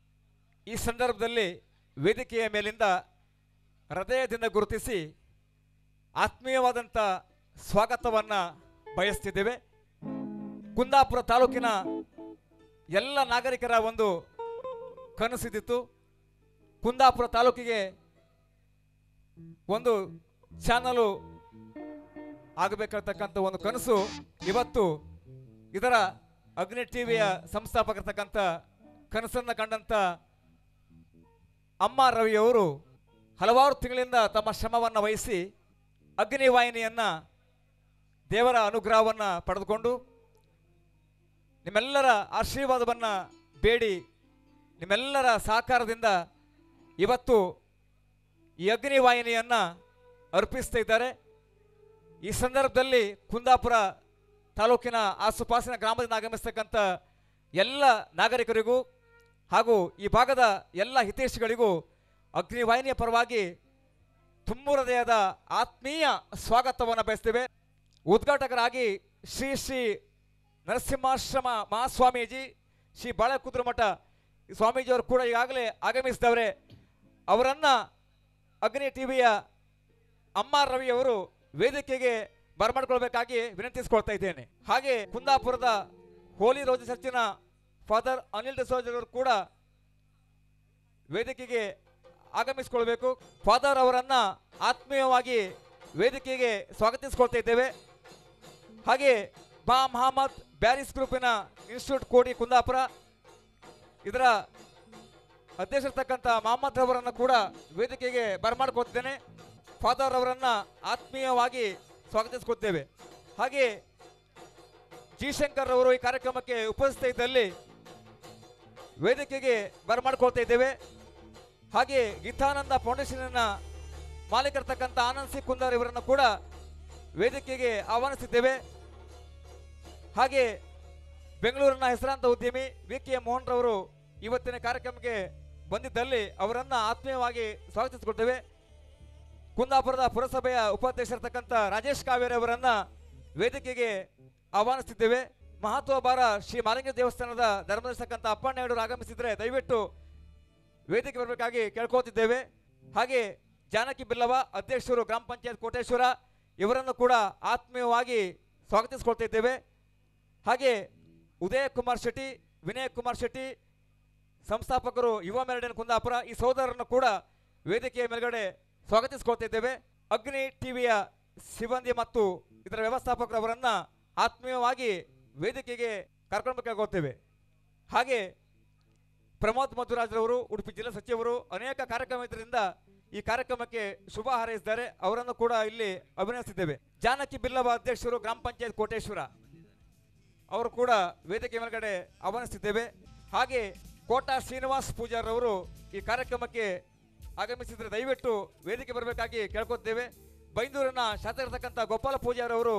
Speaker 5: ಈ ಸಂದರ್ಭದಲ್ಲಿ ವೇದಿಕೆಯ ಮೇಲಿಂದ ಹೃದಯದಿಂದ ಗುರುತಿಸಿ ಆತ್ಮೀಯವಾದಂಥ ಸ್ವಾಗತವನ್ನು ಬಯಸ್ತಿದ್ದೇವೆ ಕುಂದಾಪುರ ತಾಲೂಕಿನ ಎಲ್ಲ ನಾಗರಿಕರ ಒಂದು ಕನಸಿದ್ದಿತ್ತು ಕುಂದಾಪುರ ತಾಲೂಕಿಗೆ ಒಂದು ಚಾನಲು ಆಗಬೇಕಾಗ್ತಕ್ಕಂಥ ಒಂದು ಕನಸು ಇವತ್ತು ಇದರ ಅಗ್ನಿ ಟಿವಿಯ ಸಂಸ್ಥಾಪಕರ್ತಕ್ಕಂಥ ಕನಸನ್ನು ಕಂಡಂಥ ಅಮ್ಮ ರವಿಯವರು ಹಲವಾರು ತಿಂಗಳಿಂದ ತಮ್ಮ ಶ್ರಮವನ್ನು ವಹಿಸಿ ಅಗ್ನಿವಾಹಿನಿಯನ್ನು ದೇವರ ಅನುಗ್ರಹವನ್ನು ಪಡೆದುಕೊಂಡು ನಿಮ್ಮೆಲ್ಲರ ಆಶೀರ್ವಾದವನ್ನು ಬೇಡಿ ನಿಮ್ಮೆಲ್ಲರ ಸಹಕಾರದಿಂದ ಇವತ್ತು ಈ ಅಗ್ನಿವಾಹಿನಿಯನ್ನು ಅರ್ಪಿಸ್ತಾ ಇದ್ದಾರೆ ಈ ಸಂದರ್ಭದಲ್ಲಿ ಕುಂದಾಪುರ ತಾಲೂಕಿನ ಆಸುಪಾಸಿನ ಗ್ರಾಮದಿಂದ ಆಗಮಿಸ್ತಕ್ಕಂಥ ಎಲ್ಲ ನಾಗರಿಕರಿಗೂ ಹಾಗೂ ಈ ಭಾಗದ ಎಲ್ಲ ಹಿತೈಷಿಗಳಿಗೂ ಅಗ್ನಿವಾಹಿನಿಯ ಪರವಾಗಿ ತುಂಬು ಹೃದಯದ ಆತ್ಮೀಯ ಸ್ವಾಗತವನ್ನು ಬಯಸ್ತೇವೆ ಉದ್ಘಾಟಕರಾಗಿ ಶ್ರೀ ಶ್ರೀ ನರಸಿಂಹಾಶ್ರಮ ಮಹಾಸ್ವಾಮೀಜಿ ಶ್ರೀ ಬಾಳಕುದ್ರಮಠ ಸ್ವಾಮೀಜಿಯವರು ಕೂಡ ಈಗಾಗಲೇ ಆಗಮಿಸಿದವರೆ ಅವರನ್ನು ಅಗ್ನಿ ಟಿವಿಯ ಅಮ್ಮ ರವಿ ಅವರು ವೇದಿಕೆಗೆ ಬರಮಾಡ್ಕೊಳ್ಬೇಕಾಗಿ ವಿನಂತಿಸಿಕೊಳ್ತಾ ಇದ್ದೇನೆ ಹಾಗೆ ಕುಂದಾಪುರದ ಹೋಲಿ ರೋಜ್ ಚರ್ಚಿನ ಫಾದರ್ ಅನಿಲ್ ಡಿಸೋಜ್ ಅವರು ಕೂಡ ವೇದಿಕೆಗೆ ಆಗಮಿಸಿಕೊಳ್ಬೇಕು ಫಾದರ್ ಅವರನ್ನ ಆತ್ಮೀಯವಾಗಿ ವೇದಿಕೆಗೆ ಸ್ವಾಗತಿಸಿಕೊಳ್ತಾ ಇದ್ದೇವೆ ಹಾಗೆ ಬಾ ಮಹಮ್ಮದ್ ಬ್ಯಾರಿಸ್ ಗ್ರೂಪಿನ ಇನ್ಸ್ಟಿಟ್ಯೂಟ್ ಕೋಡಿ ಕುಂದಾಪುರ ಇದರ ಅಧ್ಯಕ್ಷರ್ತಕ್ಕಂಥ ಮಹಮ್ಮದ್ ಅವರನ್ನು ಕೂಡ ವೇದಿಕೆಗೆ ಬರಮಾಡ್ಕೊಳ್ತೇನೆ ಫಾದರ್ ಅವರನ್ನ ಆತ್ಮೀಯವಾಗಿ ಸ್ವಾಗತಿಸ್ಕೊಳ್ತೇವೆ ಹಾಗೆ ಜಿ ಶಂಕರ್ ಅವರು ಈ ಕಾರ್ಯಕ್ರಮಕ್ಕೆ ಉಪಸ್ಥಿತಿಯಲ್ಲಿ ವೇದಿಕೆಗೆ ಬರಮಾಡ್ಕೊಳ್ತಾ ಇದ್ದೇವೆ ಹಾಗೆ ಗೀತಾನಂದ ಫೌಂಡೇಶನ್ನ ಮಾಲೀಕರ್ತಕ್ಕಂಥ ಆನಂದ್ ಸಿ ಕುಂದಾರ್ ಇವರನ್ನು ಕೂಡ ವೇದಿಕೆಗೆ ಆಹ್ವಾನಿಸಿದ್ದೇವೆ ಹಾಗೆ ಬೆಂಗಳೂರಿನ ಹೆಸರಾಂತ ಉದ್ಯಮಿ ವಿ ಕೆ ಮೋಹನ್ ರವರು ಇವತ್ತಿನ ಕಾರ್ಯಕ್ರಮಕ್ಕೆ ಬಂದಿದ್ದಲ್ಲಿ ಅವರನ್ನ ಆತ್ಮೀಯವಾಗಿ ಸ್ವಾಗತಿಸಿಕೊಳ್ತೇವೆ ಕುಂದಾಪುರದ ಪುರಸಭೆಯ ಉಪಾಧ್ಯಕ್ಷರ್ತಕ್ಕಂಥ ರಾಜೇಶ್ ಕಾವೇರಿ ಅವರನ್ನ ವೇದಿಕೆಗೆ ಆಹ್ವಾನಿಸುತ್ತಿದ್ದೇವೆ ಮಹತ್ವಭಾರ ಶ್ರೀ ಮಾಲಿಂಗ ದೇವಸ್ಥಾನದ ಧರ್ಮದರ್ತಕ್ಕಂಥ ಅಪ್ಪಣ್ಣವರು ಆಗಮಿಸಿದ್ರೆ ದಯವಿಟ್ಟು ವೇದಿಕೆ ಬರಬೇಕಾಗಿ ಕೇಳ್ಕೋತಿದ್ದೇವೆ ಹಾಗೆ ಜಾನಕಿ ಬಿಲ್ಲವ ಅಧ್ಯಕ್ಷರು ಗ್ರಾಮ ಪಂಚಾಯತ್ ಕೋಟೇಶ್ವರ ಇವರನ್ನು ಕೂಡ ಆತ್ಮೀಯವಾಗಿ ಸ್ವಾಗತಿಸಿಕೊಳ್ತಾ ಇದ್ದೇವೆ ಹಾಗೆ ಉದಯ್ ಕುಮಾರ್ ಶೆಟ್ಟಿ ವಿನಯ್ ಕುಮಾರ್ ಶೆಟ್ಟಿ ಸಂಸ್ಥಾಪಕರು ಯುವ ಮೆರಡಿನ ಕುಂದಾಪುರ ಈ ಸೋದರರನ್ನು ಕೂಡ ವೇದಿಕೆಯ ಮೇಲ್ಗಡೆ ಸ್ವಾಗತಿಸಿಕೊಳ್ತಾ ಇದ್ದೇವೆ ಅಗ್ನಿ ಟಿವಿಯ ಸಿಬ್ಬಂದಿ ಮತ್ತು ಇದರ ವ್ಯವಸ್ಥಾಪಕರು ಅವರನ್ನ ಆತ್ಮೀಯವಾಗಿ ವೇದಿಕೆಗೆ ಕರ್ಕೊಂಡ್ಬೇಕಾಗುತ್ತೇವೆ ಹಾಗೆ ಪ್ರಮೋದ್ ಮಧುರಾಜ್ರವರು ಉಡುಪಿ ಜಿಲ್ಲಾ ಸಚಿವರು ಅನೇಕ ಕಾರ್ಯಕ್ರಮ ಇದರಿಂದ ಈ ಕಾರ್ಯಕ್ರಮಕ್ಕೆ ಶುಭ ಹಾರೈಸಿದ್ದಾರೆ ಅವರನ್ನು ಕೂಡ ಇಲ್ಲಿ ಅಭಿನಯಿಸಿದ್ದೇವೆ ಜಾನಕಿ ಬಿಲ್ಲವ ಅಧ್ಯಕ್ಷರು ಗ್ರಾಮ ಪಂಚಾಯತ್ ಕೋಟೇಶ್ವರ ಅವರು ಕೂಡ ವೇದಿಕೆ ಮೇಲ್ಗಡೆ ಆಹ್ವಾನಿಸುತ್ತಿದ್ದೇವೆ ಹಾಗೆ ಕೋಟಾ ಶ್ರೀನಿವಾಸ್ ಪೂಜಾರ್ ಅವರು ಈ ಕಾರ್ಯಕ್ರಮಕ್ಕೆ ಆಗಮಿಸಿದ್ರೆ ದಯವಿಟ್ಟು ವೇದಿಕೆ ಬರಬೇಕಾಗಿ ಕೇಳ್ಕೊತೇವೆ ಬೈಂದೂರಿನ ಶಾಸಕರ್ತಕ್ಕಂಥ ಗೋಪಾಲ ಪೂಜಾರ್ ಅವರು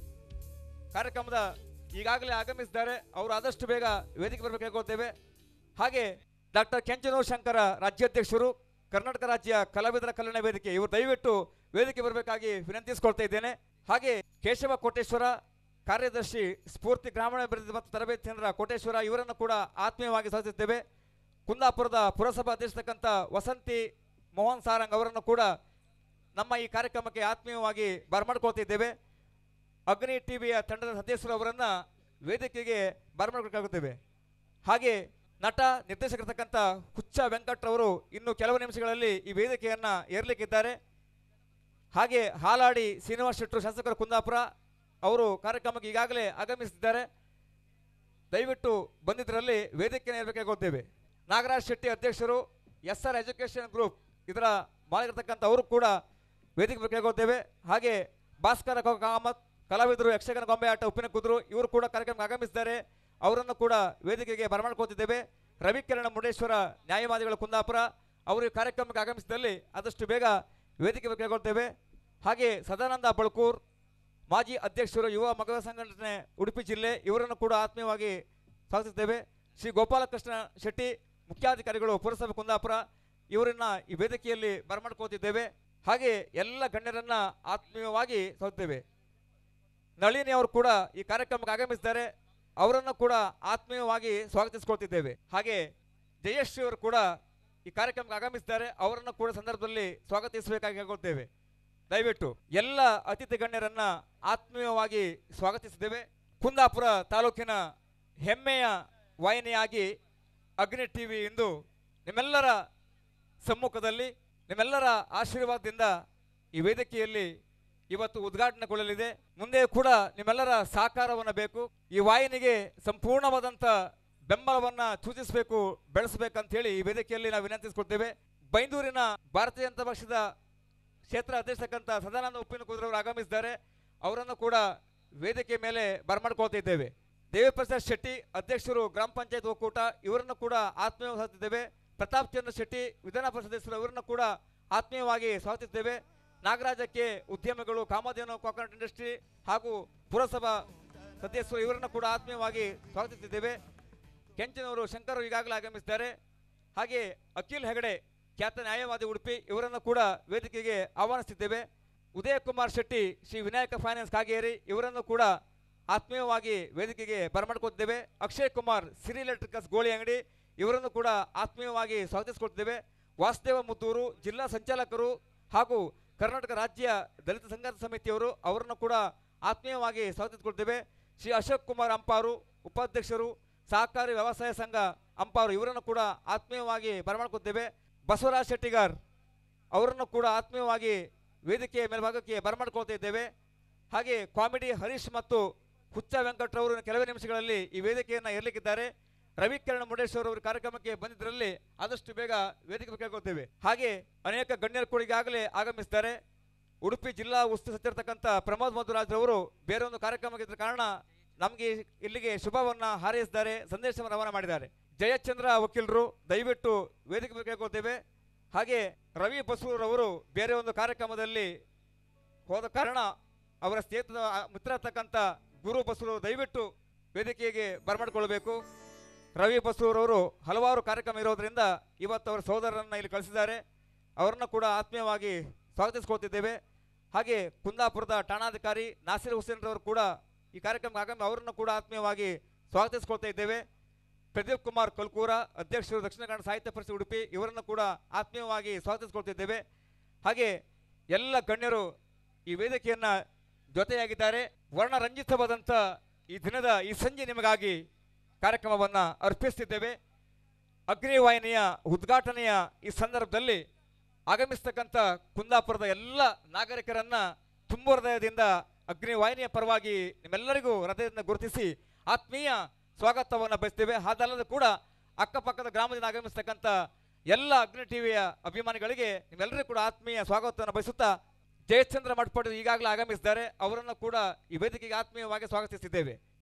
Speaker 5: ಕಾರ್ಯಕ್ರಮದ ಈಗಾಗಲೇ ಆಗಮಿಸಿದ್ದಾರೆ ಅವರು ಆದಷ್ಟು ಬೇಗ ವೇದಿಕೆ ಬರಬೇಕು ಕೇಳ್ಕೊತೇವೆ ಹಾಗೆ ಡಾಕ್ಟರ್ ಕೆಂಚನೂರ್ ಶಂಕರ ರಾಜ್ಯಾಧ್ಯಕ್ಷರು ಕರ್ನಾಟಕ ರಾಜ್ಯ ಕಲಾವಿದರ ಕಲ್ಯಾಣ ವೇದಿಕೆ ಇವರು ದಯವಿಟ್ಟು ವೇದಿಕೆ ಬರಬೇಕಾಗಿ ವಿನಂತಿಸಿಕೊಳ್ತಾ ಇದ್ದೇನೆ ಹಾಗೆ ಕೇಶವ ಕೋಟೇಶ್ವರ ಕಾರ್ಯದರ್ಶಿ ಸ್ಫೂರ್ತಿ ಗ್ರಾಮೀಣ ಅಭಿವೃದ್ಧಿ ಮತ್ತು ತರಬೇತಿ ಕೇಂದ್ರ ಕೋಟೇಶ್ವರ ಇವರನ್ನು ಕೂಡ ಆತ್ಮೀಯವಾಗಿ ಸ್ವಾಗತಿಸುತ್ತೇವೆ ಕುಂದಾಪುರದ ಪುರಸಭಾ ಅಧ್ಯಕ್ಷತಕ್ಕಂಥ ವಸಂತಿ ಮೋಹನ್ ಸಾರಂಗ್ ಅವರನ್ನು ಕೂಡ ನಮ್ಮ ಈ ಕಾರ್ಯಕ್ರಮಕ್ಕೆ ಆತ್ಮೀಯವಾಗಿ ಬರಮಾಡ್ಕೊಳ್ತಿದ್ದೇವೆ ಅಗ್ನಿ ಟಿವಿಯ ತಂಡದ ಸದಸ್ಯರು ಅವರನ್ನ ವೇದಿಕೆಗೆ ಬರಮಾಡಬೇಕಾಗುತ್ತೇವೆ ಹಾಗೆ ನಟ ನಿರ್ದೇಶಕರ್ತಕ್ಕಂಥ ಹುಚ್ಚ ವೆಂಕಟ್ರವರು ಇನ್ನು ಕೆಲವು ನಿಮಿಷಗಳಲ್ಲಿ ಈ ವೇದಿಕೆಯನ್ನ ಏರ್ಲಿಕ್ಕಿದ್ದಾರೆ ಹಾಗೆ ಹಾಲಾಡಿ ಶ್ರೀನಿವಾಸ್ ಶೆಟ್ಟರು ಶಾಸಕರು ಕುಂದಾಪುರ ಅವರು ಕಾರ್ಯಕ್ರಮಕ್ಕೆ ಈಗಾಗಲೇ ಆಗಮಿಸಿದ್ದಾರೆ ದಯವಿಟ್ಟು ಬಂದಿದ್ದರಲ್ಲಿ ವೇದಿಕೆ ಏರ್ಬೇಕಾಗುತ್ತೇವೆ ನಾಗರಾಜ್ ಶೆಟ್ಟಿ ಅಧ್ಯಕ್ಷರು ಎಸ್ ಆರ್ ಎಜುಕೇಷನ್ ಗ್ರೂಪ್ ಇದರ ಮಾಲೀಕರ್ತಕ್ಕಂಥ ಅವರು ಕೂಡ ವೇದಿಕೆ ಬೇಕಾಗುತ್ತೇವೆ ಹಾಗೆ ಭಾಸ್ಕರ ಕೊ- ಕಾಮತ್ ಕಲಾವಿದರು ಯಕ್ಷಗಾನ ಗೊಂಬೆ ಆಟ ಉಪ್ಪಿನ ಕುದುರು ಇವರು ಕೂಡ ಕಾರ್ಯಕ್ರಮಕ್ಕೆ ಆಗಮಿಸಿದ್ದಾರೆ ಅವರನ್ನು ಕೂಡ ವೇದಿಕೆಗೆ ಬರಮಾಡ್ಕೋತಿದ್ದೇವೆ ರವಿಕಿರಣ ಮುರುಡೇಶ್ವರ ನ್ಯಾಯವಾದಿಗಳ ಕುಂದಾಪುರ ಅವರು ಈ ಕಾರ್ಯಕ್ರಮಕ್ಕೆ ಆಗಮಿಸಿದಲ್ಲಿ ಆದಷ್ಟು ಬೇಗ ವೇದಿಕೆ ಬೇಕಾಗುತ್ತೇವೆ ಹಾಗೆ ಸದಾನಂದ ಬಳ್ಕೂರ್ ಮಾಜಿ ಅಧ್ಯಕ್ಷರು ಯುವ ಮಗವ ಸಂಘಟನೆ ಉಡುಪಿ ಜಿಲ್ಲೆ ಇವರನ್ನು ಕೂಡ ಆತ್ಮೀಯವಾಗಿ ಸ್ವಾಗತಿಸುತ್ತೇವೆ ಶ್ರೀ ಗೋಪಾಲಕೃಷ್ಣ ಶೆಟ್ಟಿ ಮುಖ್ಯಾಧಿಕಾರಿಗಳು ಪುರಸಭೆ ಕುಂದಾಪುರ ಇವರನ್ನ ಈ ವೇದಿಕೆಯಲ್ಲಿ ಬರಮಾಡ್ಕೋತಿದ್ದೇವೆ ಹಾಗೆ ಎಲ್ಲ ಗಣ್ಯರನ್ನ ಆತ್ಮೀಯವಾಗಿ ಸ್ವಾಗತಿದ್ದೇವೆ ನಳಿನಿ ಅವರು ಕೂಡ ಈ ಕಾರ್ಯಕ್ರಮಕ್ಕೆ ಆಗಮಿಸಿದ್ದಾರೆ ಅವರನ್ನು ಕೂಡ ಆತ್ಮೀಯವಾಗಿ ಸ್ವಾಗತಿಸಿಕೊಳ್ತಿದ್ದೇವೆ ಹಾಗೆ ಜಯಶ್ರೀ ಅವರು ಕೂಡ ಈ ಕಾರ್ಯಕ್ರಮಕ್ಕೆ ಆಗಮಿಸಿದ್ದಾರೆ ಅವರನ್ನು ಕೂಡ ಸಂದರ್ಭದಲ್ಲಿ ಸ್ವಾಗತಿಸಬೇಕಾಗಿ ಕೇಳ್ಕೊಳ್ತೇವೆ ದಯವಿಟ್ಟು ಎಲ್ಲ ಅತಿಥಿ ಗಣ್ಯರನ್ನ ಆತ್ಮೀಯವಾಗಿ ಸ್ವಾಗತಿಸಿದ್ದೇವೆ ಕುಂದಾಪುರ ತಾಲೂಕಿನ ಹೆಮ್ಮೆಯ ವಾಹಿನಿಯಾಗಿ ಅಗ್ನಿ ಟಿವಿ ಇಂದು ನಿಮ್ಮೆಲ್ಲರ ಸಮ್ಮುಖದಲ್ಲಿ ನಿಮ್ಮೆಲ್ಲರ ಆಶೀರ್ವಾದದಿಂದ ಈ ವೇದಿಕೆಯಲ್ಲಿ ಇವತ್ತು ಉದ್ಘಾಟನೆಗೊಳ್ಳಲಿದೆ ಮುಂದೆ ಕೂಡ ನಿಮ್ಮೆಲ್ಲರ ಸಹಕಾರವನ್ನು ಬೇಕು ಈ ವಾಹಿನಿಗೆ ಸಂಪೂರ್ಣವಾದಂಥ ಬೆಂಬಲವನ್ನ ಸೂಚಿಸಬೇಕು ಬೆಳೆಸಬೇಕಂತ ಹೇಳಿ ಈ ವೇದಿಕೆಯಲ್ಲಿ ನಾವು ವಿನಂತಿಸಿಕೊಳ್ತೇವೆ ಬೈಂದೂರಿನ ಭಾರತೀಯ ಜನತಾ ಪಕ್ಷದ ಕ್ಷೇತ್ರ ಅಧ್ಯಕ್ಷಕ್ಕಂತ ಸದಾನಂದ ಉಪ್ಪಿನ ಕುದುರವರು ಆಗಮಿಸಿದ್ದಾರೆ ಅವರನ್ನು ಕೂಡ ವೇದಿಕೆ ಮೇಲೆ ಬರಮಾಡ್ಕೊಳ್ತಾ ಇದ್ದೇವೆ ದೇವಿಪ್ರಸಾದ್ ಶೆಟ್ಟಿ ಅಧ್ಯಕ್ಷರು ಗ್ರಾಮ ಪಂಚಾಯತ್ ಒಕ್ಕೂಟ ಇವರನ್ನು ಕೂಡ ಆತ್ಮೀಯವಾಗಿ ಸ್ವಾಗತಿಸಿದ್ದೇವೆ ಪ್ರತಾಪ್ ಚಂದ್ರ ಶೆಟ್ಟಿ ವಿಧಾನ ಪರಿಷತ್ ಸದಸ್ಯರು ಇವರನ್ನು ಕೂಡ ಆತ್ಮೀಯವಾಗಿ ಸ್ವಾಗತಿಸಿದ್ದೇವೆ ನಾಗರಾಜಕ್ಕೆ ಉದ್ಯಮಿಗಳು ಕಾಮಧೇನು ಕೋಕೋನಟ್ ಇಂಡಸ್ಟ್ರಿ ಹಾಗೂ ಪುರಸಭಾ ಸದಸ್ಯರು ಇವರನ್ನು ಕೂಡ ಆತ್ಮೀಯವಾಗಿ ಸ್ವಾಗತಿಸಿದ್ದೇವೆ ಕೆಂಚನವರು ಶಂಕರ್ ಈಗಾಗಲೇ ಆಗಮಿಸಿದ್ದಾರೆ ಹಾಗೆ ಅಖಿಲ್ ಹೆಗಡೆ ಖ್ಯಾತ ನ್ಯಾಯವಾದಿ ಉಡುಪಿ ಇವರನ್ನು ಕೂಡ ವೇದಿಕೆಗೆ ಆಹ್ವಾನಿಸುತ್ತಿದ್ದೇವೆ ಉದಯ ಕುಮಾರ್ ಶೆಟ್ಟಿ ಶ್ರೀ ವಿನಾಯಕ ಫೈನಾನ್ಸ್ ಕಾಗೇರಿ ಇವರನ್ನು ಕೂಡ ಆತ್ಮೀಯವಾಗಿ ವೇದಿಕೆಗೆ ಬರಮಾಡ್ಕೊತಿದ್ದೇವೆ ಅಕ್ಷಯ್ ಕುಮಾರ್ ಸಿರಿ ಎಲೆಕ್ಟ್ರಿಕಲ್ಸ್ ಗೋಳಿ ಅಂಗಡಿ ಇವರನ್ನು ಕೂಡ ಆತ್ಮೀಯವಾಗಿ ಸ್ವಾಗತಿಸಿಕೊಳ್ತೇವೆ ವಾಸುದೇವ ಮುತ್ತೂರು ಜಿಲ್ಲಾ ಸಂಚಾಲಕರು ಹಾಗೂ ಕರ್ನಾಟಕ ರಾಜ್ಯ ದಲಿತ ಸಂಘರ್ಷ ಸಮಿತಿಯವರು ಅವರನ್ನು ಕೂಡ ಆತ್ಮೀಯವಾಗಿ ಸ್ವಾಗತಿಸಿಕೊಳ್ತೇವೆ ಶ್ರೀ ಅಶೋಕ್ ಕುಮಾರ್ ಅಂಪಾರು ಉಪಾಧ್ಯಕ್ಷರು ಸಹಕಾರಿ ವ್ಯವಸಾಯ ಸಂಘ ಅಂಪಾರು ಇವರನ್ನು ಕೂಡ ಆತ್ಮೀಯವಾಗಿ ಬರಮಾಡ್ಕೊತೇವೆ ಬಸವರಾಜ್ ಶೆಟ್ಟಿಗಾರ್ ಅವರನ್ನು ಕೂಡ ಆತ್ಮೀಯವಾಗಿ ವೇದಿಕೆಯ ಮೇಲ್ಭಾಗಕ್ಕೆ ಬರಮಾಡ್ಕೊಳ್ತಾ ಇದ್ದೇವೆ ಹಾಗೆ ಕಾಮಿಡಿ ಹರೀಶ್ ಮತ್ತು ಹುಚ್ಚ ವೆಂಕಟ್ರವರು ಕೆಲವೇ ನಿಮಿಷಗಳಲ್ಲಿ ಈ ವೇದಿಕೆಯನ್ನು ಏರ್ಲಿಕ್ಕಿದ್ದಾರೆ ರವಿಕಿರಣ್ ಮುರುಡೇಶ್ವರ್ ಅವರು ಕಾರ್ಯಕ್ರಮಕ್ಕೆ ಬಂದಿದ್ದರಲ್ಲಿ ಆದಷ್ಟು ಬೇಗ ವೇದಿಕೆ ಕೇಳ್ಕೊಳ್ತೇವೆ ಹಾಗೆ ಅನೇಕ ಗಣ್ಯರು ಕೂಡ ಈಗಾಗಲೇ ಆಗಮಿಸಿದ್ದಾರೆ ಉಡುಪಿ ಜಿಲ್ಲಾ ಉಸ್ತುವಾರಿ ಸಚಿವರ್ತಕ್ಕಂಥ ಪ್ರಮೋದ್ ಮಧುರಾಜ್ ಅವರು ಬೇರೆ ಒಂದು ಕಾರ್ಯಕ್ರಮಕ್ಕೆ ಇದ್ದ ಕಾರಣ ನಮಗೆ ಇಲ್ಲಿಗೆ ಶುಭವನ್ನ ಹಾರೈಸಿದ್ದಾರೆ ಸಂದೇಶವನ್ನು ರವಾನೆ ಮಾಡಿದ್ದಾರೆ ಜಯಚಂದ್ರ ವಕೀಲರು ದಯವಿಟ್ಟು ವೇದಿಕೆ ಕೇಳ್ಕೊಳ್ತೇವೆ ಹಾಗೆ ರವಿ ಬಸೂರವರು ಬೇರೆ ಒಂದು ಕಾರ್ಯಕ್ರಮದಲ್ಲಿ ಹೋದ ಕಾರಣ ಅವರ ಸ್ನೇಹಿತದ ಮಿತ್ರ ಇರ್ತಕ್ಕಂಥ ಗುರು ಬಸೂರು ದಯವಿಟ್ಟು ವೇದಿಕೆಗೆ ಬರಮಾಡಿಕೊಳ್ಬೇಕು ರವಿ ಬಸೂರವರು ಹಲವಾರು ಕಾರ್ಯಕ್ರಮ ಇರೋದರಿಂದ ಇವತ್ತು ಅವರ ಸಹೋದರರನ್ನು ಇಲ್ಲಿ ಕಳಿಸಿದ್ದಾರೆ ಅವರನ್ನು ಕೂಡ ಆತ್ಮೀಯವಾಗಿ ಸ್ವಾಗತಿಸ್ಕೊಳ್ತಿದ್ದೇವೆ ಹಾಗೆ ಕುಂದಾಪುರದ ಠಾಣಾಧಿಕಾರಿ ನಾಸಿರ್ ಹುಸೇನ್ ರವರು ಕೂಡ ಈ ಕಾರ್ಯಕ್ರಮಕ್ಕೆ ಆಗಮಿ ಅವರನ್ನು ಕೂಡ ಆತ್ಮೀಯವಾಗಿ ಸ್ವಾಗತಿಸ್ಕೊಳ್ತಾ ಇದ್ದೇವೆ ಪ್ರದೀಪ್ ಕುಮಾರ್ ಕಲ್ಕೂರ ಅಧ್ಯಕ್ಷರು ದಕ್ಷಿಣ ಕನ್ನಡ ಸಾಹಿತ್ಯ ಪರಿಷತ್ ಉಡುಪಿ ಇವರನ್ನು ಕೂಡ ಆತ್ಮೀಯವಾಗಿ ಸ್ವಾಗತಿಸ್ಕೊಳ್ತಿದ್ದೇವೆ ಹಾಗೆ ಎಲ್ಲ ಗಣ್ಯರು ಈ ವೇದಿಕೆಯನ್ನು ಜೊತೆಯಾಗಿದ್ದಾರೆ ವರ್ಣರಂಜಿತವಾದಂಥ ಈ ದಿನದ ಈ ಸಂಜೆ ನಿಮಗಾಗಿ ಕಾರ್ಯಕ್ರಮವನ್ನು ಅರ್ಪಿಸ್ತಿದ್ದೇವೆ ಅಗ್ನಿವಾಹಿನಿಯ ಉದ್ಘಾಟನೆಯ ಈ ಸಂದರ್ಭದಲ್ಲಿ ಆಗಮಿಸ್ತಕ್ಕಂಥ ಕುಂದಾಪುರದ ಎಲ್ಲ ನಾಗರಿಕರನ್ನ ತುಂಬ ಹೃದಯದಿಂದ ಅಗ್ನಿವಾಹಿನಿಯ ಪರವಾಗಿ ನಿಮ್ಮೆಲ್ಲರಿಗೂ ಹೃದಯದಿಂದ ಗುರುತಿಸಿ ಆತ್ಮೀಯ ಸ್ವಾಗತವನ್ನು ಬಯಸ್ತೇವೆ ಅದಲ್ಲದೆ ಕೂಡ ಅಕ್ಕಪಕ್ಕದ ಗ್ರಾಮದಿಂದ ಆಗಮಿಸ್ತಕ್ಕಂಥ ಎಲ್ಲ ಅಗ್ನಿ ಟಿವಿಯ ಅಭಿಮಾನಿಗಳಿಗೆ ನಿಮ್ಮೆಲ್ಲರಿಗೂ ಕೂಡ ಆತ್ಮೀಯ ಸ್ವಾಗತವನ್ನು ಬಯಸುತ್ತಾ ಜಯಚಂದ್ರ ಮಠಪಡಿ ಈಗಾಗಲೇ ಆಗಮಿಸಿದ್ದಾರೆ ಅವರನ್ನು ಕೂಡ ಈ ವೇದಿಕೆಗೆ ಆತ್ಮೀಯವಾಗಿ ಸ್ವಾಗತಿಸಿದ್ದೇವೆ